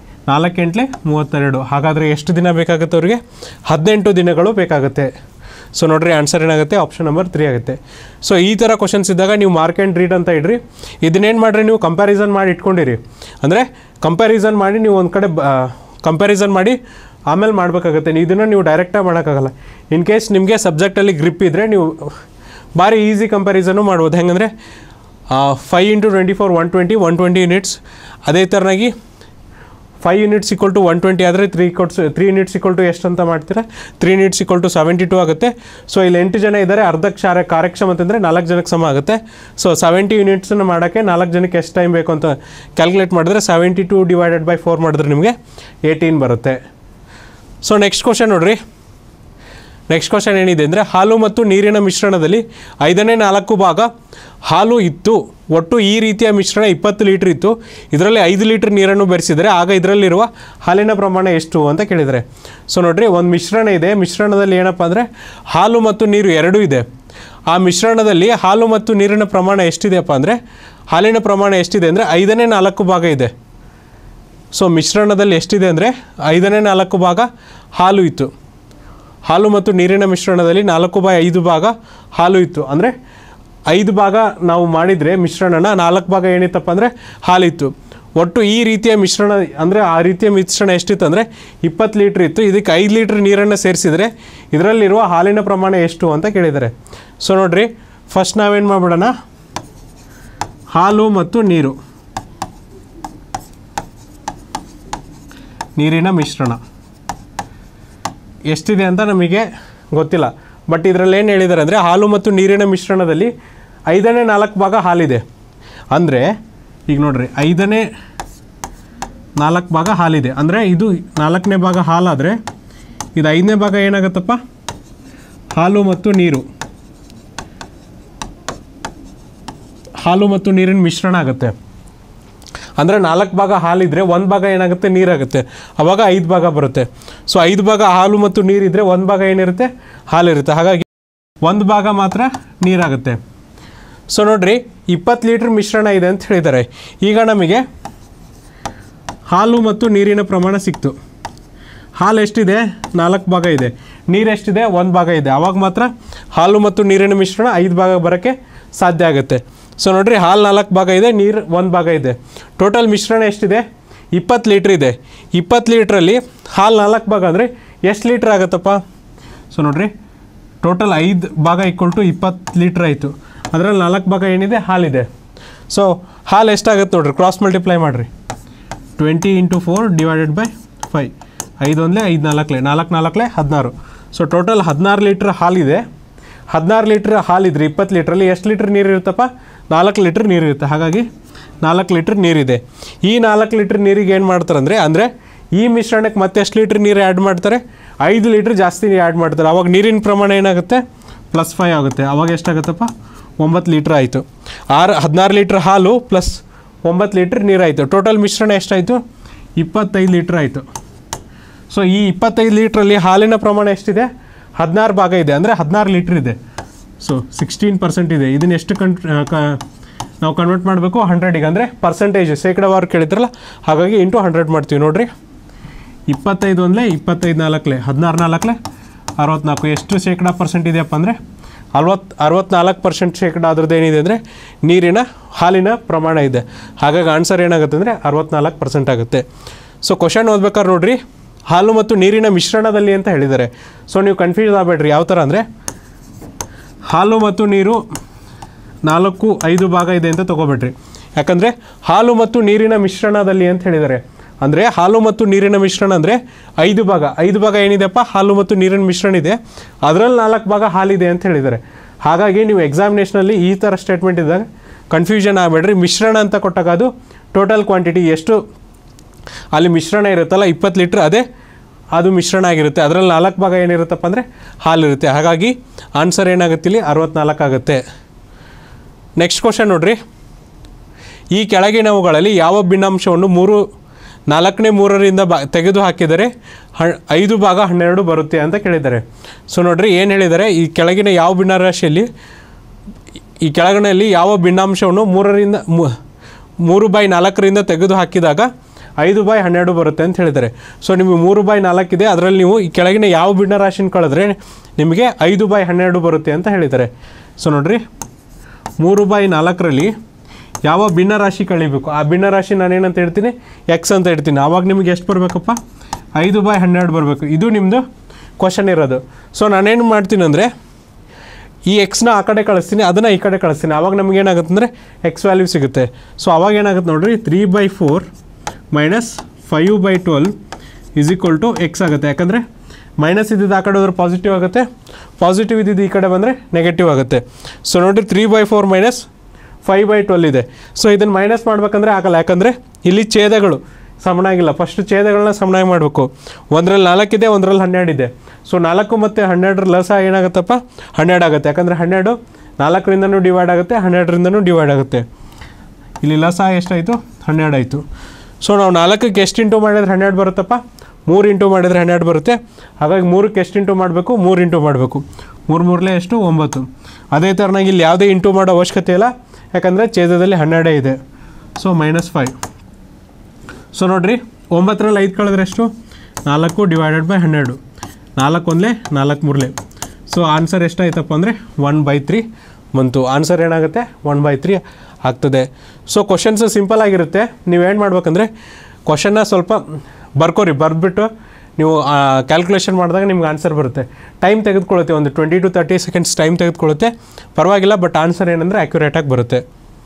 ನಾಲ್ಕೆಂಟ್ಲೆ ಮೂವತ್ತೆರಡು ಹಾಗಾದರೆ ಎಷ್ಟು ದಿನ ಬೇಕಾಗುತ್ತೆ ಅವರಿಗೆ ಹದಿನೆಂಟು ದಿನಗಳು ಬೇಕಾಗುತ್ತೆ ಸೊ ನೋಡ್ರಿ ಆನ್ಸರ್ ಏನಾಗುತ್ತೆ ಆಪ್ಷನ್ ನಂಬರ್ ತ್ರೀ ಆಗುತ್ತೆ ಸೊ ಈ ಥರ ಕ್ವಶನ್ಸ್ ಇದ್ದಾಗ ನೀವು ಮಾರ್ಕ್ ಆ್ಯಂಡ್ ರೀಡ್ ಅಂತ ಇಡ್ರಿ ಇದನ್ನೇನು ಮಾಡಿರಿ ನೀವು ಕಂಪ್ಯಾರಿಸನ್ ಮಾಡಿ ಇಟ್ಕೊಂಡಿರಿ ಅಂದರೆ ಕಂಪ್ಯಾರಿಸನ್ ಮಾಡಿ ನೀವು ಒಂದು ಕಡೆ ಕಂಪ್ಯಾರಿಸನ್ ಮಾಡಿ ಆಮೇಲೆ ಮಾಡಬೇಕಾಗುತ್ತೆ ಇದನ್ನು ನೀವು ಡೈರೆಕ್ಟಾಗಿ ಮಾಡೋಕ್ಕಾಗಲ್ಲ ಇನ್ ಕೇಸ್ ನಿಮಗೆ ಸಬ್ಜೆಕ್ಟಲ್ಲಿ ಗ್ರಿಪ್ ಇದ್ದರೆ ನೀವು ಭಾರಿ ಈಸಿ ಕಂಪ್ಯಾರಿಸನ್ನು ಮಾಡ್ಬೋದು ಹೆಂಗಂದರೆ five into twenty four one twenty one twenty units ಅದೇ ಥರನಾಗಿ five units equal to one twenty ಆದರೆ ತ್ರೀ ಕೊಟ್ಸ್ ತ್ರೀ ಯೂನಿಟ್ಸ್ ಇಕ್ವಲ್ ಟು ಎಷ್ಟು ಅಂತ ಮಾಡ್ತೀರಾ three units equal to seventy two ಆಗುತ್ತೆ ಸೊ ಇಲ್ಲಿ ಎಂಟು ಜನ ಇದ್ದಾರೆ ಅರ್ಧಕ್ಕೆ ಶಾರ ಕಾರ್ಯಕ್ಷಮತೆ ಅಂದರೆ ನಾಲ್ಕು ಜನಕ್ಕೆ ಸಮ ಆಗುತ್ತೆ ಸೊ ಸೆವೆಂಟಿ ಯೂನಿಟ್ಸನ್ನು ಮಾಡೋಕ್ಕೆ ನಾಲ್ಕು ಜನಕ್ಕೆ ಎಷ್ಟು ಟೈಮ್ ಬೇಕು ಅಂತ ಕ್ಯಾಲ್ಕುಲೇಟ್ ಮಾಡಿದ್ರೆ seventy two divided by four ಮಾಡಿದ್ರೆ ನಿಮಗೆ ಏಯ್ಟೀನ್ ಬರುತ್ತೆ ಸೊ ನೆಕ್ಸ್ಟ್ ಕ್ವಶನ್ ನೋಡ್ರಿ ನೆಕ್ಸ್ಟ್ ಕ್ವಶನ್ ಏನಿದೆ ಅಂದರೆ ಹಾಲು ಮತ್ತು ನೀರಿನ ಮಿಶ್ರಣದಲ್ಲಿ ಐದನೇ ನಾಲ್ಕು ಭಾಗ ಹಾಲು ಇತ್ತು ಒಟ್ಟು ಈ ರೀತಿಯ ಮಿಶ್ರಣ ಇಪ್ಪತ್ತು ಲೀಟ್ರ್ ಇತ್ತು ಇದರಲ್ಲಿ ಐದು ಲೀಟ್ರ್ ನೀರನ್ನು ಬೆರೆಸಿದರೆ ಆಗ ಇದರಲ್ಲಿರುವ ಹಾಲಿನ ಪ್ರಮಾಣ ಎಷ್ಟು ಅಂತ ಕೇಳಿದರೆ ಸೊ ನೋಡ್ರಿ ಒಂದು ಮಿಶ್ರಣ ಇದೆ ಮಿಶ್ರಣದಲ್ಲಿ ಏನಪ್ಪ ಅಂದರೆ ಹಾಲು ಮತ್ತು ನೀರು ಎರಡೂ ಇದೆ ಆ ಮಿಶ್ರಣದಲ್ಲಿ ಹಾಲು ಮತ್ತು ನೀರಿನ ಪ್ರಮಾಣ ಎಷ್ಟಿದೆಯಪ್ಪ ಅಂದರೆ ಹಾಲಿನ ಪ್ರಮಾಣ ಎಷ್ಟಿದೆ ಅಂದರೆ ಐದನೇ ನಾಲ್ಕು ಭಾಗ ಇದೆ ಸೊ ಮಿಶ್ರಣದಲ್ಲಿ ಎಷ್ಟಿದೆ ಅಂದರೆ ಐದನೇ ನಾಲ್ಕು ಭಾಗ ಹಾಲು ಇತ್ತು ಹಾಲು ಮತ್ತು ನೀರಿನ ಮಿಶ್ರಣದಲ್ಲಿ ನಾಲ್ಕು ಬೈ ಐದು ಭಾಗ ಹಾಲು ಇತ್ತು ಅಂದರೆ ಐದು ಭಾಗ ನಾವು ಮಾಡಿದರೆ ಮಿಶ್ರಣನ ನಾಲ್ಕು ಭಾಗ ಏನಿತ್ತಪ್ಪ ಅಂದರೆ ಹಾಲಿತ್ತು ಒಟ್ಟು ಈ ರೀತಿಯ ಮಿಶ್ರಣ ಅಂದರೆ ಆ ರೀತಿಯ ಮಿಶ್ರಣ ಎಷ್ಟಿತ್ತು ಅಂದರೆ ಇಪ್ಪತ್ತು ಲೀಟ್ರ್ ಇತ್ತು ಇದಕ್ಕೆ ಐದು ಲೀಟ್ರ್ ನೀರನ್ನು ಸೇರಿಸಿದರೆ ಇದರಲ್ಲಿರುವ ಹಾಲಿನ ಪ್ರಮಾಣ ಎಷ್ಟು ಅಂತ ಕೇಳಿದ್ದಾರೆ ಸೊ ನೋಡ್ರಿ ಫಸ್ಟ್ ನಾವೇನು ಮಾಡ್ಬಿಡೋಣ ಹಾಲು ಮತ್ತು ನೀರು ನೀರಿನ ಮಿಶ್ರಣ ಎಷ್ಟಿದೆ ಅಂತ ನಮಗೆ ಗೊತ್ತಿಲ್ಲ ಬಟ್ ಇದರಲ್ಲಿ ಏನು ಹೇಳಿದ್ದಾರೆ ಅಂದರೆ ಹಾಲು ಮತ್ತು ನೀರಿನ ಮಿಶ್ರಣದಲ್ಲಿ ಐದನೇ ನಾಲ್ಕು ಭಾಗ ಹಾಲಿದೆ ಅಂದರೆ ಈಗ ನೋಡ್ರಿ ಐದನೇ ನಾಲ್ಕು ಭಾಗ ಹಾಲಿದೆ ಅಂದರೆ ಇದು ನಾಲ್ಕನೇ ಭಾಗ ಹಾಲಾದರೆ ಇದು ಐದನೇ ಭಾಗ ಏನಾಗುತ್ತಪ್ಪ ಹಾಲು ಮತ್ತು ನೀರು ಹಾಲು ಮತ್ತು ನೀರಿನ ಮಿಶ್ರಣ ಆಗುತ್ತೆ ಅಂದರೆ ನಾಲ್ಕು ಭಾಗ ಹಾಲಿದ್ರೆ ಒಂದು ಭಾಗ ಏನಾಗುತ್ತೆ ನೀರಾಗುತ್ತೆ ಅವಾಗ ಐದು ಭಾಗ ಬರುತ್ತೆ ಸೊ ಐದು ಭಾಗ ಹಾಲು ಮತ್ತು ನೀರಿದ್ರೆ ಒಂದು ಭಾಗ ಏನಿರುತ್ತೆ ಹಾಲಿರುತ್ತೆ ಹಾಗಾಗಿ ಒಂದು ಭಾಗ ಮಾತ್ರ ನೀರಾಗುತ್ತೆ ಸೊ ನೋಡ್ರಿ ಇಪ್ಪತ್ತು ಲೀಟ್ರ್ ಮಿಶ್ರಣ ಇದೆ ಅಂತ ಹೇಳಿದ್ದಾರೆ ಈಗ ನಮಗೆ ಹಾಲು ಮತ್ತು ನೀರಿನ ಪ್ರಮಾಣ ಸಿಕ್ತು ಹಾಲು ಎಷ್ಟಿದೆ ನಾಲ್ಕು ಭಾಗ ಇದೆ ನೀರು ಎಷ್ಟಿದೆ ಒಂದು ಭಾಗ ಇದೆ ಆವಾಗ ಮಾತ್ರ ಹಾಲು ಮತ್ತು ನೀರಿನ ಮಿಶ್ರಣ ಐದು ಭಾಗ ಬರೋಕ್ಕೆ ಸಾಧ್ಯ ಆಗುತ್ತೆ ಸೊ ನೋಡ್ರಿ ಹಾಲು ನಾಲ್ಕು ಭಾಗ ಇದೆ ನೀರು ಒಂದು ಭಾಗ ಇದೆ ಟೋಟಲ್ ಮಿಶ್ರಣ ಎಷ್ಟಿದೆ ಇಪ್ಪತ್ತು ಲೀಟ್ರ್ ಇದೆ ಇಪ್ಪತ್ತು ಲೀಟ್ರಲ್ಲಿ ಹಾಲು ನಾಲ್ಕು ಭಾಗ ಅಂದರೆ ಎಷ್ಟು ಲೀಟ್ರ್ ಆಗುತ್ತಪ್ಪ ಸೊ ನೋಡ್ರಿ ಟೋಟಲ್ ಐದು ಭಾಗ ಈಕ್ವಲ್ ಟು ಇಪ್ಪತ್ತು ಲೀಟ್ರ್ ಆಯಿತು ಅದರಲ್ಲಿ ನಾಲ್ಕು ಭಾಗ ಏನಿದೆ ಹಾಲಿದೆ ಸೊ ಹಾಲು ಎಷ್ಟಾಗುತ್ತೆ ನೋಡ್ರಿ ಕ್ರಾಸ್ ಮಲ್ಟಿಪ್ಲೈ ಮಾಡಿರಿ twenty into four divided by five ಐದು ಒಂದಲೇ ಐದು ನಾಲ್ಕಲೆ ನಾಲ್ಕು ನಾಲ್ಕಲೆ ಹದಿನಾರು ಸೊ ಟೋಟಲ್ ಹದಿನಾರು ಲೀಟ್ರ್ ಹಾಲಿದೆ ಹದಿನಾರು ಲೀಟ್ರ್ ಹಾಲಿದ್ರೆ ಇಪ್ಪತ್ತು ಲೀಟ್ರಲ್ಲಿ ಎಷ್ಟು ಲೀಟ್ರ್ ನೀರು ಇರುತ್ತಪ್ಪ ನಾಲ್ಕು ಲೀಟ್ರ್ ನೀರು ಇರುತ್ತೆ ಹಾಗಾಗಿ ನಾಲ್ಕು ಲೀಟ್ರ್ ನೀರಿದೆ ಈ ನಾಲ್ಕು ಲೀಟ್ರ್ ನೀರಿಗೆ ಏನು ಮಾಡ್ತಾರೆ ಅಂದರೆ ಅಂದರೆ ಈ ಮಿಶ್ರಣಕ್ಕೆ ಮತ್ತೆ ಎಷ್ಟು ಲೀಟ್ರ್ ನೀರು ಆ್ಯಡ್ ಮಾಡ್ತಾರೆ ಐದು ಲೀಟ್ರ್ ಜಾಸ್ತಿ ನೀರು ಆ್ಯಡ್ ಮಾಡ್ತಾರೆ ಅವಾಗ ನೀರಿನ ಪ್ರಮಾಣ ಏನಾಗುತ್ತೆ ಪ್ಲಸ್ ಫೈವ್ ಆಗುತ್ತೆ ಅವಾಗ ಎಷ್ಟಾಗುತ್ತಪ್ಪ ಒಂಬತ್ತು ಲೀಟ್ರ್ ಆಯಿತು ಆರು ಹದಿನಾರು ಲೀಟ್ರ್ ಹಾಲು ಪ್ಲಸ್ ಒಂಬತ್ತು ಲೀಟ್ರ್ ನೀರಾಯಿತು ಟೋಟಲ್ ಮಿಶ್ರಣ ಎಷ್ಟಾಯಿತು ಇಪ್ಪತ್ತೈದು ಲೀಟ್ರ್ ಆಯಿತು ಸೊ ಈ ಇಪ್ಪತ್ತೈದು ಲೀಟ್ರಲ್ಲಿ ಹಾಲಿನ ಪ್ರಮಾಣ ಎಷ್ಟಿದೆ ಹದಿನಾರು ಭಾಗ ಇದೆ ಅಂದರೆ ಹದಿನಾರು ಲೀಟ್ರ್ ಇದೆ ಸೊ ಸಿಕ್ಸ್ಟೀನ್ ಪರ್ಸೆಂಟ್ ಇದೆ ಇದನ್ನ ಎಷ್ಟು ಕನ್ ಕ ನಾವು ಕನ್ವರ್ಟ್ ಮಾಡಬೇಕು ಹಂಡ್ರೆಡಿಗೆ ಅಂದರೆ ಪರ್ಸೆಂಟೇಜ್ ಶೇಕಡವಾರು ಕೇಳಿದ್ರಲ್ಲ ಹಾಗಾಗಿ ಇಂಟು ಹಂಡ್ರೆಡ್ ಮಾಡ್ತೀವಿ ನೋಡಿರಿ ಇಪ್ಪತ್ತೈದು ಒಂದಲೇ ಇಪ್ಪತ್ತೈದು ನಾಲ್ಕಲೆ ಹದಿನಾರು ನಾಲ್ಕಲೆ ಅರವತ್ನಾಲ್ಕು ಎಷ್ಟು ಶೇಕಡ ಪರ್ಸೆಂಟ್ ಇದೆಯಪ್ಪ ಅಂದರೆ ಅರವತ್ತು ಅರವತ್ನಾಲ್ಕು ಪರ್ಸೆಂಟ್ ಶೇಕಡ ಅದ್ರದ್ದು ಏನಿದೆ ಅಂದರೆ ನೀರಿನ ಹಾಲಿನ ಪ್ರಮಾಣ ಇದೆ ಹಾಗಾಗಿ ಆನ್ಸರ್ ಏನಾಗುತ್ತೆ ಅಂದರೆ ಅರವತ್ನಾಲ್ಕು ಪರ್ಸೆಂಟ್ ಆಗುತ್ತೆ ಸೊ ಕ್ವಶನ್ ಓದ್ಬೇಕಾದ್ರೆ ನೋಡ್ರಿ ಹಾಲು ಮತ್ತು ನೀರಿನ ಮಿಶ್ರಣದಲ್ಲಿ ಅಂತ ಹೇಳಿದ್ದಾರೆ ಸೊ ನೀವು ಕನ್ಫ್ಯೂಸ್ ಆಗಬೇಡ್ರಿ ಯಾವ ಥರ ಅಂದರೆ ಹಾಲು ಮತ್ತು ನೀರು ನಾಲ್ಕು ಐದು ಭಾಗ ಇದೆ ಅಂತ ತೊಗೋಬೇಡ್ರಿ ಯಾಕಂದರೆ ಹಾಲು ಮತ್ತು ನೀರಿನ ಮಿಶ್ರಣದಲ್ಲಿ ಅಂತ ಹೇಳಿದ್ದಾರೆ ಅಂದರೆ ಹಾಲು ಮತ್ತು ನೀರಿನ ಮಿಶ್ರಣ ಅಂದರೆ ಐದು ಭಾಗ ಐದು ಭಾಗ ಏನಿದೆಪ್ಪ ಹಾಲು ಮತ್ತು ನೀರಿನ ಮಿಶ್ರಣ ಇದೆ ಅದರಲ್ಲಿ ನಾಲ್ಕು ಭಾಗ ಹಾಲಿದೆ ಅಂತ ಹೇಳಿದ್ದಾರೆ ಹಾಗಾಗಿ ನೀವು ಎಕ್ಸಾಮಿನೇಷನಲ್ಲಿ ಈ ಥರ ಸ್ಟೇಟ್ಮೆಂಟ್ ಇದ್ದಾಗ ಕನ್ಫ್ಯೂಷನ್ ಆಗಬೇಡ್ರಿ ಮಿಶ್ರಣ ಅಂತ ಕೊಟ್ಟಾಗ ಅದು ಟೋಟಲ್ ಕ್ವಾಂಟಿಟಿ ಎಷ್ಟು ಅಲ್ಲಿ ಮಿಶ್ರಣ ಇರುತ್ತಲ್ಲ ಇಪ್ಪತ್ತು ಲೀಟ್ರ್ ಅದೇ ಅದು ಮಿಶ್ರಣ ಆಗಿರುತ್ತೆ ಅದರಲ್ಲಿ ನಾಲ್ಕು ಭಾಗ ಏನಿರುತ್ತಪ್ಪ ಅಂದರೆ ಹಾಲಿರುತ್ತೆ ಹಾಗಾಗಿ ಆನ್ಸರ್ ಏನಾಗುತ್ತೆ ಇಲ್ಲಿ ಅರವತ್ನಾಲ್ಕು ಆಗುತ್ತೆ ನೆಕ್ಸ್ಟ್ ಕ್ವಶನ್ ನೋಡ್ರಿ ಈ ಕೆಳಗಿನವುಗಳಲ್ಲಿ ಯಾವ ಭಿನ್ನಾಂಶವನ್ನು ಮೂರು ನಾಲ್ಕನೇ ಮೂರರಿಂದ ಬಾ ತೆಗೆದು ಹಾಕಿದರೆ ಹ ಐದು ಭಾಗ ಹನ್ನೆರಡು ಬರುತ್ತೆ ಅಂತ ಕೇಳಿದ್ದಾರೆ ಸೊ ನೋಡ್ರಿ ಏನು ಹೇಳಿದ್ದಾರೆ ಈ ಕೆಳಗಿನ ಯಾವ ಭಿನ್ನರಾಶಿಯಲ್ಲಿ ಈ ಕೆಳಗಿನಲ್ಲಿ ಯಾವ ಭಿನ್ನಾಂಶವನ್ನು ಮೂರರಿಂದ ಮೂ- ಮೂರು ಬೈ ನಾಲ್ಕರಿಂದ ತೆಗೆದು ಹಾಕಿದಾಗ ಐದು ಬೈ ಹನ್ನೆರಡು ಬರುತ್ತೆ ಅಂತ ಹೇಳಿದ್ದಾರೆ ಸೊ ನಿಮಗೆ ಮೂರು ಬೈ ನಾಲ್ಕಿದೆ ಅದರಲ್ಲಿ ನೀವು ಈ ಕೆಳಗಿನ ಯಾವ ಭಿನ್ನ ರಾಶಿನ ಕಳೆದ್ರೆ ನಿಮಗೆ ಐದು ಬೈ ಹನ್ನೆರಡು ಬರುತ್ತೆ ಅಂತ ಹೇಳಿದ್ದಾರೆ ಸೊ ನೋಡಿರಿ ಮೂರು ಬೈ ನಾಲ್ಕರಲ್ಲಿ ಯಾವ ಭಿನ್ನ ರಾಶಿ ಕಳಿಬೇಕು ಆ ಭಿನ್ನ ರಾಶಿ ನಾನೇನಂತ ಹೇಳ್ತೀನಿ ಎಕ್ಸ್ ಅಂತ ಹೇಳ್ತೀನಿ ಆವಾಗ ನಿಮಗೆ ಎಷ್ಟು ಬರಬೇಕಪ್ಪ ಐದು ಬೈ ಹನ್ನೆರಡು ಬರಬೇಕು ಇದು ನಿಮ್ಮದು ಕ್ವಶನ್ ಇರೋದು ಸೊ ನಾನೇನು ಮಾಡ್ತೀನಿ ಅಂದರೆ ಈ ಎಕ್ಸ್ನ ಆ ಕಡೆ ಕಳಿಸ್ತೀನಿ ಅದನ್ನು ಈ ಕಡೆ ಕಳಿಸ್ತೀನಿ ಆವಾಗ ನಮ್ಗೆ ಏನಾಗುತ್ತೆ ಅಂದರೆ ಎಕ್ಸ್ ವ್ಯಾಲ್ಯೂ ಸಿಗುತ್ತೆ ಸೊ ಅವಾಗ ಏನಾಗುತ್ತೆ ನೋಡಿರಿ three by four minus five by twelve is equal to x ಆಗುತ್ತೆ ಯಾಕಂದರೆ ಮೈನಸ್ ಇದ್ದಿದ್ದು ಆ ಕಡೆ ಹೋದ್ರೆ ಪಾಸಿಟಿವ್ ಆಗುತ್ತೆ ಪಾಸಿಟಿವ್ ಇದ್ದಿದ್ದು ಈ ಕಡೆ ಬಂದರೆ ನೆಗೆಟಿವ್ ಆಗುತ್ತೆ ಸೊ ನೋಡಿರಿ three by four minus five by twelve ಇದೆ ಸೊ ಇದನ್ನು ಮೈನಸ್ ಮಾಡ್ಬೇಕಂದ್ರೆ ಆಗಲ್ಲ ಯಾಕಂದರೆ ಇಲ್ಲಿ ಛೇದಗಳು ಸಮನಾಗಿಲ್ಲ ಫಸ್ಟ್ ಛೇದಗಳನ್ನ ಸಮನಾಗಿ ಮಾಡಬೇಕು ಒಂದರಲ್ಲಿ ನಾಲ್ಕಿದೆ ಒಂದರಲ್ಲಿ ಹನ್ನೆರಡಿದೆ ಸೊ ನಾಲ್ಕು ಮತ್ತು ಹನ್ನೆರಡರ ಲಸ ಏನಾಗುತ್ತಪ್ಪ ಹನ್ನೆರಡು ಆಗುತ್ತೆ ಯಾಕಂದರೆ ಹನ್ನೆರಡು ನಾಲ್ಕರಿಂದನೂ ಡಿವೈಡ್ ಆಗುತ್ತೆ ಹನ್ನೆರಡರಿಂದನೂ ಡಿವೈಡ್ ಆಗುತ್ತೆ ಇಲ್ಲಿ ಲಸ ಎಷ್ಟಾಯಿತು ಹನ್ನೆರಡು ಆಯಿತು ಸೊ ನಾವು ನಾಲ್ಕಕ್ಕೆ ಎಷ್ಟು ಇಂಟು ಮಾಡಿದ್ರೆ ಹನ್ನೆರಡು ಬರುತ್ತಪ್ಪ ಮೂರು ಇಂಟು ಮಾಡಿದರೆ ಹನ್ನೆರಡು ಬರುತ್ತೆ ಹಾಗಾಗಿ ಮೂರಕ್ಕೆ ಎಷ್ಟು ಇಂಟು ಮಾಡಬೇಕು ಮೂರು ಇಂಟು ಮಾಡಬೇಕು ಮೂರು ಮೂರಲೇ ಎಷ್ಟು ಒಂಬತ್ತು ಅದೇ ಥರನಾಗಿ ಇಲ್ಲಿ ಯಾವುದೇ ಇಂಟು ಮಾಡೋ ಅವಶ್ಯಕತೆ ಇಲ್ಲ ಯಾಕಂದರೆ ಛೇದದಲ್ಲಿ ಹನ್ನೆರಡೇ ಇದೆ ಸೊ ಮೈನಸ್ ಫೈವ್ ಸೊ ನೋಡಿರಿ ಒಂಬತ್ತರಲ್ಲಿ ಐದು ಕಳೆದ್ರೆ ಎಷ್ಟು ನಾಲ್ಕು ಡಿವೈಡೆಡ್ ಬೈ ಹನ್ನೆರಡು ನಾಲ್ಕು ಒಂದಲೇ ನಾಲ್ಕು ಮೂರಲೇ ಸೊ ಆನ್ಸರ್ ಎಷ್ಟಾಯ್ತಪ್ಪ ಅಂದರೆ ಒನ್ ಬೈ ತ್ರೀ ಬಂತು ಆನ್ಸರ್ ಏನಾಗುತ್ತೆ ಒನ್ ಬೈ ತ್ರೀ ಆಗ್ತದೆ ಸೊ ಕ್ವಶನ್ಸ್ ಸಿಂಪಲ್ ಆಗಿರುತ್ತೆ ನೀವೇನು ಮಾಡ್ಬೇಕಂದ್ರೆ ಕ್ವಶನ್ನ ಸ್ವಲ್ಪ ಬರ್ಕೋರಿ ಬರೆದ್ಬಿಟ್ಟು ನೀವು ಕ್ಯಾಲ್ಕುಲೇಷನ್ ಮಾಡಿದಾಗ ನಿಮ್ಗೆ ಆನ್ಸರ್ ಬರುತ್ತೆ ಟೈಮ್ ತೆಗೆದುಕೊಳ್ಳುತ್ತೆ ಒಂದು twenty to thirty seconds time ತೆಗೆದುಕೊಳ್ಳುತ್ತೆ ಪರವಾಗಿಲ್ಲ ಬಟ್ ಆನ್ಸರ್ ಏನಂದರೆ ಆ್ಯಕ್ಯುರೇಟಾಗಿ ಬರುತ್ತೆ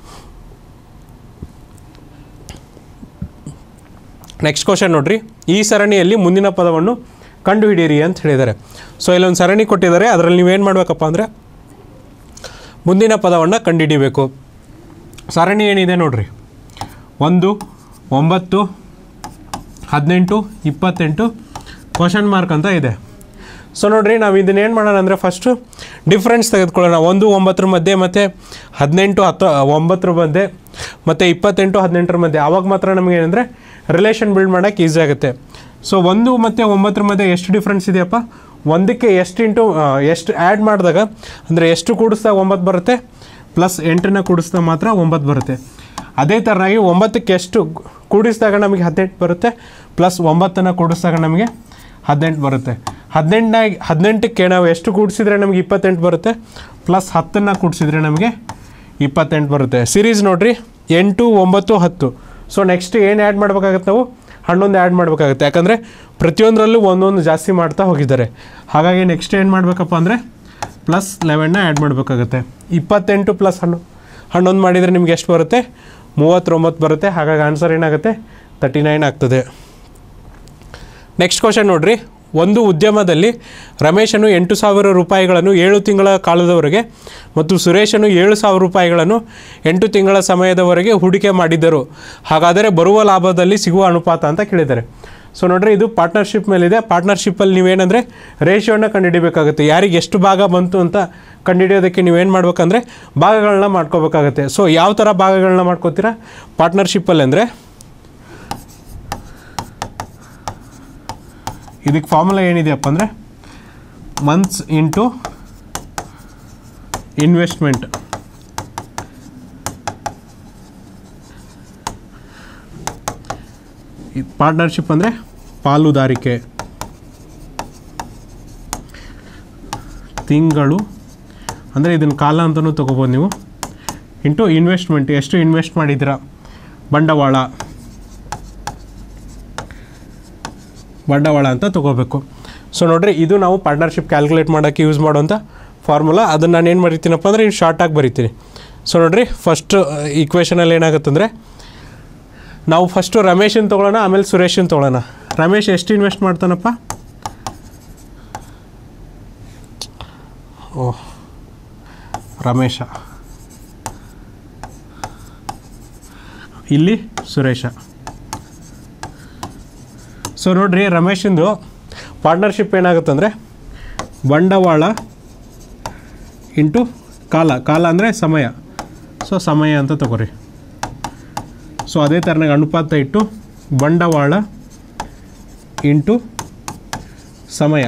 ನೆಕ್ಸ್ಟ್ ಕ್ವಶನ್ ನೋಡ್ರಿ ಈ ಸರಣಿಯಲ್ಲಿ ಮುಂದಿನ ಪದವನ್ನು ಕಂಡುಹಿಡಿಯಿರಿ ಅಂತ ಹೇಳಿದ್ದಾರೆ ಸೊ ಇಲ್ಲೊಂದು ಸರಣಿ ಕೊಟ್ಟಿದ್ದಾರೆ ಅದರಲ್ಲಿ ನೀವೇನು ಮಾಡಬೇಕಪ್ಪ ಅಂದರೆ ಮುಂದಿನ ಪದವನ್ನು ಕಂಡುಹಿಡಿಬೇಕು ಸರಣಿ ಏನಿದೆ ನೋಡ್ರಿ ಒಂದು ಒಂಬತ್ತು ಹದಿನೆಂಟು ಇಪ್ಪತ್ತೆಂಟು ಕ್ವಶನ್ ಮಾರ್ಕ್ ಅಂತ ಇದೆ ಸೊ ನೋಡ್ರಿ ನಾವು ಇದನ್ನ ಏನು ಮಾಡೋಣ ಅಂದರೆ ಫಸ್ಟು ಡಿಫ್ರೆನ್ಸ್ ತೆಗೆದುಕೊಳ್ಳೋಣ ಒಂದು ಒಂಬತ್ತರ ಮಧ್ಯೆ ಮತ್ತು ಹದಿನೆಂಟು ಹತ್ತು ಒಂಬತ್ತರ ಮಧ್ಯೆ ಮತ್ತು ಇಪ್ಪತ್ತೆಂಟು ಹದಿನೆಂಟರ ಮಧ್ಯೆ ಆವಾಗ ಮಾತ್ರ ನಮಗೆ ಏನಂದರೆ ರಿಲೇಷನ್ ಬಿಲ್ಡ್ ಮಾಡೋಕ್ಕೆ ಈಸಿ ಆಗುತ್ತೆ ಸೊ ಒಂದು ಮತ್ತು ಒಂಬತ್ತರ ಮಧ್ಯೆ ಎಷ್ಟು ಡಿಫ್ರೆನ್ಸ್ ಇದೆಯಪ್ಪ ಒಂದಕ್ಕೆ ಎಷ್ಟು ಇಂಟು ಎಷ್ಟು ಆ್ಯಡ್ ಮಾಡಿದಾಗ ಅಂದರೆ ಎಷ್ಟು ಕೂಡಿಸ್ದಾಗ ಒಂಬತ್ತು ಬರುತ್ತೆ ಪ್ಲಸ್ ಎಂಟನ್ನ ಕೂಡಿಸಿದಾಗ ಮಾತ್ರ ಒಂಬತ್ತು ಬರುತ್ತೆ ಅದೇ ಥರನಾಗಿ ಒಂಬತ್ತಕ್ಕೆ ಎಷ್ಟು ಕೂಡಿಸಿದಾಗ ನಮಗೆ ಹದಿನೆಂಟು ಬರುತ್ತೆ ಪ್ಲಸ್ ಒಂಬತ್ತನ್ನು ಕೂಡಿಸಿದಾಗ ನಮಗೆ ಹದಿನೆಂಟು ಬರುತ್ತೆ ಹದಿನೆಂಟನಾಗಿ ಹದಿನೆಂಟಕ್ಕೆ ನಾವು ಎಷ್ಟು ಕೂಡಿಸಿದ್ರೆ ನಮಗೆ ಇಪ್ಪತ್ತೆಂಟು ಬರುತ್ತೆ ಪ್ಲಸ್ ಹತ್ತನ್ನು ಕೂಡಿಸಿದ್ರೆ ನಮಗೆ ಇಪ್ಪತ್ತೆಂಟು ಬರುತ್ತೆ ಸಿರೀಸ್ ನೋಡಿರಿ ಎಂಟು ಒಂಬತ್ತು ಹತ್ತು ಸೊ ನೆಕ್ಸ್ಟ್ ಏನು ಆ್ಯಡ್ ಮಾಡ್ಬೇಕಾಗತ್ತೆ ನಾವು ಹನ್ನೊಂದು ಆ್ಯಡ್ ಮಾಡಬೇಕಾಗುತ್ತೆ ಯಾಕಂದರೆ ಪ್ರತಿಯೊಂದರಲ್ಲೂ ಒಂದೊಂದು ಜಾಸ್ತಿ ಮಾಡ್ತಾ ಹೋಗಿದ್ದಾರೆ ಹಾಗಾಗಿ ನೆಕ್ಸ್ಟ್ ಏನು ಮಾಡಬೇಕಪ್ಪ ಅಂದರೆ ಪ್ಲಸ್ ಲೆವೆನ್ನ ಆ್ಯಡ್ ಮಾಡಬೇಕಾಗುತ್ತೆ ಇಪ್ಪತ್ತೆಂಟು ಪ್ಲಸ್ ಹಣ್ಣು ಹನ್ನೊಂದು ಮಾಡಿದರೆ ನಿಮ್ಗೆ ಎಷ್ಟು ಬರುತ್ತೆ ಮೂವತ್ತೊಂಬತ್ತು ಬರುತ್ತೆ ಹಾಗಾಗಿ ಆನ್ಸರ್ ಏನಾಗುತ್ತೆ ತರ್ಟಿ ನೈನ್ ಆಗ್ತದೆ ನೆಕ್ಸ್ಟ್ ಕ್ವಶನ್ ನೋಡ್ರಿ ಒಂದು ಉದ್ಯಮದಲ್ಲಿ ರಮೇಶನು ಎಂಟು ಸಾವಿರ ರೂಪಾಯಿಗಳನ್ನು ಏಳು ತಿಂಗಳ ಕಾಲದವರೆಗೆ ಮತ್ತು ಸುರೇಶನು ಏಳು ಸಾವಿರ ರೂಪಾಯಿಗಳನ್ನು ಎಂಟು ತಿಂಗಳ ಸಮಯದವರೆಗೆ ಹೂಡಿಕೆ ಮಾಡಿದ್ದರು ಹಾಗಾದರೆ ಬರುವ ಲಾಭದಲ್ಲಿ ಸಿಗುವ ಅನುಪಾತ ಅಂತ ಕೇಳಿದ್ದಾರೆ ಸೊ ನೋಡ್ರಿ ಇದು ಪಾರ್ಟ್ನರ್ಶಿಪ್ ಮೇಲಿದೆ ಪಾರ್ಟ್ನರ್ಶಿಪ್ಪಲ್ಲಿ ನೀವೇನಂದರೆ ರೇಷಿಯೋನ ಕಂಡುಹಿಡಿಬೇಕಾಗುತ್ತೆ ಯಾರಿಗೆ ಎಷ್ಟು ಭಾಗ ಬಂತು ಅಂತ ಕಂಡುಹಿಡಿಯೋದಕ್ಕೆ ನೀವೇನು ಮಾಡ್ಬೇಕಂದ್ರೆ ಭಾಗಗಳನ್ನ ಮಾಡ್ಕೋಬೇಕಾಗತ್ತೆ ಸೊ ಯಾವ ಥರ ಭಾಗಗಳನ್ನ ಮಾಡ್ಕೋತೀರಾ ಪಾರ್ಟ್ನರ್ಶಿಪ್ಪಲ್ಲಿ ಅಂದರೆ ಇದಕ್ಕೆ ಫಾರ್ಮುಲಾ ಏನಿದೆಯಪ್ಪ ಅಂದರೆ ಮಂತ್ಸ್ ಇಂಟು ಇನ್ವೆಸ್ಟ್ಮೆಂಟ್ ಪಾರ್ಟ್ನರ್ಶಿಪ್ ಅಂದರೆ ಪಾಲುದಾರಿಕೆ ತಿಂಗಳು ಅಂದರೆ ಇದನ್ನು ಕಾಲ ಅಂತಲೂ ತೊಗೋಬೋದು ನೀವು ಇಂಟು ಇನ್ವೆಸ್ಟ್ಮೆಂಟ್ ಎಷ್ಟು ಇನ್ವೆಸ್ಟ್ ಮಾಡಿದ್ದೀರಾ ಬಂಡವಾಳ ಬಂಡವಾಳ ಅಂತ ತೊಗೋಬೇಕು ಸೊ ನೋಡ್ರಿ ಇದು ನಾವು ಪಾರ್ಟ್ನರ್ಶಿಪ್ ಕ್ಯಾಲ್ಕುಲೇಟ್ ಮಾಡೋಕ್ಕೆ ಯೂಸ್ ಮಾಡೋಂಥ ಫಾರ್ಮುಲಾ ಅದನ್ನು ನಾನು ಏನು ಬರಿತೀನಪ್ಪ ಅಂದರೆ ಇನ್ನು ಶಾರ್ಟಾಗಿ ಬರಿತೀನಿ ಸೊ ನೋಡ್ರಿ ಫಸ್ಟ್ ಈಕ್ವೇಷನಲ್ಲಿ ಏನಾಗುತ್ತಂದರೆ ನಾವು ಫಸ್ಟು ರಮೇಶನ್ ತೊಗೊಳ್ಳೋಣ ಆಮೇಲೆ ಸುರೇಶನ್ ತೊಗೊಳ್ಳೋಣ ರಮೇಶ್ ಎಷ್ಟು ಇನ್ವೆಸ್ಟ್ ಮಾಡ್ತಾನಪ್ಪ ಓ ರಮೇಶ ಇಲ್ಲಿ ಸುರೇಶ ಸೊ ನೋಡ್ರಿ ರಮೇಶಂದು ಪಾರ್ಟ್ನರ್ಶಿಪ್ ಏನಾಗುತ್ತಂದರೆ ಬಂಡವಾಳ ಇಂಟು ಕಾಲ ಕಾಲ ಅಂದರೆ ಸಮಯ ಸೊ ಸಮಯ ಅಂತ ತಗೋರಿ ಸೊ ಅದೇ ಥರನಾಗಿ ಅನುಪಾತ ಇಟ್ಟು ಬಂಡವಾಳ ಇಂಟು ಸಮಯ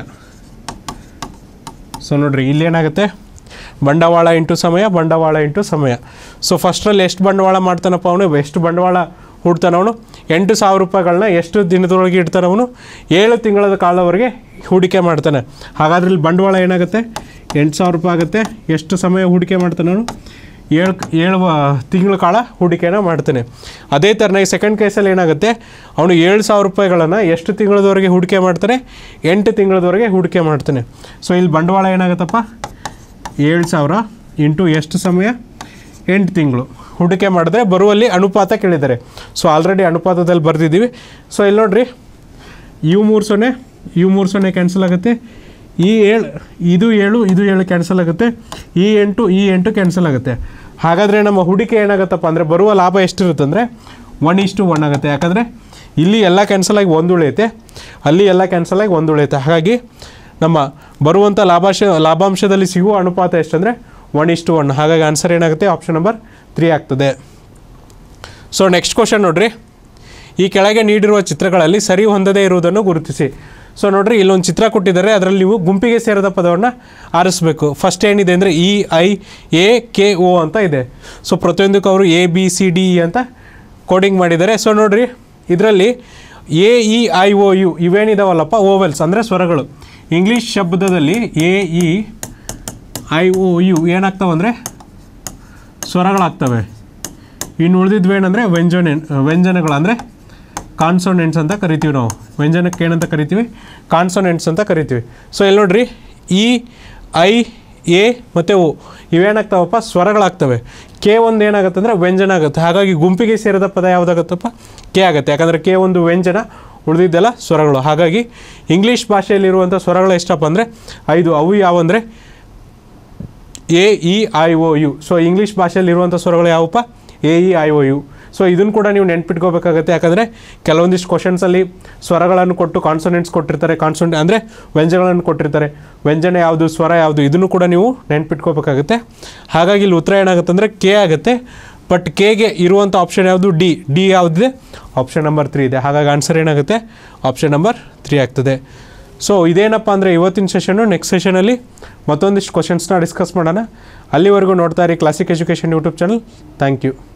ಸೊ ನೋಡ್ರಿ ಇಲ್ಲೇನಾಗುತ್ತೆ ಬಂಡವಾಳ ಇಂಟು ಸಮಯ ಬಂಡವಾಳ ಇಂಟು ಸಮಯ ಸೊ ಫಸ್ಟ್ರಲ್ಲಿ ಎಷ್ಟು ಬಂಡವಾಳ ಮಾಡ್ತಾನಪ್ಪ ಅವನು ಎಷ್ಟು ಬಂಡವಾಳ ಹೂಡ್ತಾನ ಅವನು ಎಂಟು ಸಾವಿರ ರೂಪಾಯಿಗಳನ್ನ ಎಷ್ಟು ದಿನದೊಳಗೆ ಇಡ್ತಾನೆ ಅವನು ಏಳು ತಿಂಗಳ ಕಾಲವರೆಗೆ ಹೂಡಿಕೆ ಮಾಡ್ತಾನೆ ಹಾಗಾದ್ರೆ ಇಲ್ಲಿ ಬಂಡವಾಳ ಏನಾಗುತ್ತೆ ಎಂಟು ಸಾವಿರ ರೂಪಾಯಿ ಆಗುತ್ತೆ ಎಷ್ಟು ಸಮಯ ಹೂಡಿಕೆ ಮಾಡ್ತಾನೆ ಅವನು ಏಳು ಏಳು ತಿಂಗಳ ಕಾಲ ಹೂಡಿಕೆನ ಮಾಡ್ತಾನೆ ಅದೇ ಥರನಾಗಿ ಸೆಕೆಂಡ್ ಕೇಸಲ್ಲಿ ಏನಾಗುತ್ತೆ ಅವನು ಏಳು ಸಾವಿರ ರೂಪಾಯಿಗಳನ್ನು ಎಷ್ಟು ತಿಂಗಳದವರೆಗೆ ಹೂಡಿಕೆ ಮಾಡ್ತಾನೆ ಎಂಟು ತಿಂಗಳದವರೆಗೆ ಹೂಡಿಕೆ ಮಾಡ್ತಾನೆ ಸೊ ಇಲ್ಲಿ ಬಂಡವಾಳ ಏನಾಗುತ್ತಪ್ಪ ಏಳು ಸಾವಿರ ಇಂಟು ಎಷ್ಟು ಸಮಯ ಎಂಟು ತಿಂಗಳು ಹೂಡಿಕೆ ಮಾಡಿದ್ರೆ ಬರುವಲ್ಲಿ ಅನುಪಾತ ಕೇಳಿದ್ದಾರೆ ಸೊ ಆಲ್ರೆಡಿ ಅನುಪಾತದಲ್ಲಿ ಬರೆದಿದ್ದೀವಿ ಸೊ ಇಲ್ಲಿ ನೋಡ್ರಿ ಇವು ಮೂರು ಸೊನ್ನೆ ಇವು ಮೂರು ಸೊನ್ನೆ ಕ್ಯಾನ್ಸಲ್ ಆಗುತ್ತೆ ಈ ಏಳು ಇದು ಏಳು ಇದು ಏಳು ಕ್ಯಾನ್ಸಲ್ ಆಗುತ್ತೆ ಈ ಎಂಟು ಈ ಎಂಟು ಕ್ಯಾನ್ಸಲ್ ಆಗುತ್ತೆ ಹಾಗಾದರೆ ನಮ್ಮ ಹೂಡಿಕೆ ಏನಾಗುತ್ತಪ್ಪ ಅಂದರೆ ಬರುವ ಲಾಭ ಎಷ್ಟಿರುತ್ತೆ ಅಂದರೆ ಒನ್ ಇಷ್ಟು ಒನ್ ಆಗುತ್ತೆ ಯಾಕಂದರೆ ಇಲ್ಲಿ ಎಲ್ಲ ಕ್ಯಾನ್ಸಲ್ ಆಗಿ ಒಂದು ಉಳಿಯುತ್ತೆ ಅಲ್ಲಿ ಎಲ್ಲ ಕ್ಯಾನ್ಸಲ್ ಆಗಿ ಒಂದು ಉಳಿಯುತ್ತೆ ಹಾಗಾಗಿ ನಮ್ಮ ಬರುವಂಥ ಲಾಭಾಂಶ ಲಾಭಾಂಶದಲ್ಲಿ ಸಿಗುವ ಅನುಪಾತ ಎಷ್ಟಂದರೆ ಒನ್ ಇಷ್ಟು ಒನ್ ಹಾಗಾಗಿ ಆನ್ಸರ್ ಏನಾಗುತ್ತೆ ಆಪ್ಷನ್ ನಂಬರ್ ತ್ರೀ ಆಗ್ತದೆ ಸೊ ನೆಕ್ಸ್ಟ್ ಕ್ವಶನ್ ನೋಡ್ರಿ ಈ ಕೆಳಗೆ ನೀಡಿರುವ ಚಿತ್ರಗಳಲ್ಲಿ ಸರಿ ಹೊಂದದೇ ಇರುವುದನ್ನು ಗುರುತಿಸಿ ಸೊ ನೋಡ್ರಿ ಇಲ್ಲೊಂದು ಚಿತ್ರ ಕೊಟ್ಟಿದ್ದಾರೆ ಅದರಲ್ಲಿ ನೀವು ಗುಂಪಿಗೆ ಸೇರಿದ ಪದವನ್ನು ಆರಿಸಬೇಕು ಫಸ್ಟ್ ಏನಿದೆ ಅಂದರೆ E I A K O ಅಂತ ಇದೆ ಸೊ ಪ್ರತಿಯೊಂದಕ್ಕೂ ಅವರು A B C D E ಅಂತ ಕೋಡಿಂಗ್ ಮಾಡಿದ್ದಾರೆ ಸೊ ನೋಡ್ರಿ ಇದರಲ್ಲಿ A E I O U ಇವೇನಿದಾವಲ್ಲಪ್ಪ ಓವೆಲ್ಸ್ ಅಂದರೆ ಸ್ವರಗಳು ಇಂಗ್ಲೀಷ್ ಶಬ್ದದಲ್ಲಿ A E I O U ಏನಾಗ್ತಾವೆ ಅಂದರೆ ಸ್ವರಗಳಾಗ್ತವೆ ಇನ್ನು ಉಳಿದಿದ್ವು ಏನಂದರೆ ವ್ಯಂಜನ ವ್ಯಂಜನಗಳು ಅಂದರೆ ಕಾನ್ಸೋನೆಂಟ್ಸ್ ಅಂತ ಕರಿತೀವಿ ನಾವು ವ್ಯಂಜನಕ್ಕೆ ಏನಂತ ಕರಿತೀವಿ ಕಾನ್ಸೋನೆಂಟ್ಸ್ ಅಂತ ಕರಿತೀವಿ ಸೊ ಇಲ್ಲಿ ನೋಡ್ರಿ ಇ ಐ ಎ ಮತ್ತು ಓ ಇವೇನಾಗ್ತಾವಪ್ಪ ಸ್ವರಗಳಾಗ್ತವೆ ಕೆ ಒಂದು ಏನಾಗುತ್ತೆ ಅಂದರೆ ವ್ಯಂಜನ ಆಗುತ್ತೆ ಹಾಗಾಗಿ ಗುಂಪಿಗೆ ಸೇರಿದ ಪದ ಯಾವುದಾಗುತ್ತಪ್ಪ ಕೆ ಆಗುತ್ತೆ ಯಾಕಂದರೆ ಕೆ ಒಂದು ವ್ಯಂಜನ ಉಳಿದಿದ್ದೆಲ್ಲ ಸ್ವರಗಳು ಹಾಗಾಗಿ ಇಂಗ್ಲೀಷ್ ಭಾಷೆಯಲ್ಲಿರುವಂಥ ಸ್ವರಗಳು ಎಷ್ಟಪ್ಪ ಅಂದರೆ ಐದು ಅವು ಯಾವಂದರೆ A E I O U so English ಭಾಷೆಯಲ್ಲಿರುವಂಥ ಸ್ವರಗಳು ಯಾವಪ್ಪ A E I O U so ಇದನ್ನು ಕೂಡ ನೀವು ನೆನ್ಪಿಟ್ಕೋಬೇಕಾಗುತ್ತೆ ಯಾಕಂದರೆ ಕೆಲವೊಂದಿಷ್ಟು ಕ್ವಶನ್ಸಲ್ಲಿ ಸ್ವರಗಳನ್ನು ಕೊಟ್ಟು ಕಾನ್ಸೊನೆಂಟ್ಸ್ ಕೊಟ್ಟಿರ್ತಾರೆ ಕಾನ್ಸೊನೆಂಟ್ ಅಂದರೆ ವ್ಯಂಜನಗಳನ್ನು ಕೊಟ್ಟಿರ್ತಾರೆ ವ್ಯಂಜನ ಯಾವುದು ಸ್ವರ ಯಾವುದು ಇದನ್ನು ಕೂಡ ನೀವು ನೆನ್ಪಿಟ್ಕೋಬೇಕಾಗುತ್ತೆ ಹಾಗಾಗಿ ಇಲ್ಲಿ ಉತ್ತರ ಏನಾಗುತ್ತೆ ಅಂದರೆ ಕೆ ಆಗುತ್ತೆ ಬಟ್ ಕೆಗೆ ಇರುವಂಥ ಆಪ್ಷನ್ ಯಾವುದು ಡಿ ಡಿ ಯಾವುದಿದೆ ಆಪ್ಷನ್ ನಂಬರ್ ತ್ರೀ ಇದೆ ಹಾಗಾಗಿ ಆನ್ಸರ್ ಏನಾಗುತ್ತೆ ಆಪ್ಷನ್ ನಂಬರ್ ತ್ರೀ ಆಗ್ತದೆ ಸೊ ಇದೇನಪ್ಪ ಅಂದರೆ ಇವತ್ತಿನ ಸೆಷನ್ನು ನೆಕ್ಸ್ಟ್ ಸೆಷನಲ್ಲಿ ಮತ್ತೊಂದಿಷ್ಟು ಕ್ವಶನ್ಸ್ನ ಡಿಸ್ಕಸ್ ಮಾಡೋಣ ಅಲ್ಲಿವರೆಗೂ ನೋಡ್ತಾ ಇರಿ classic education YouTube channel thank you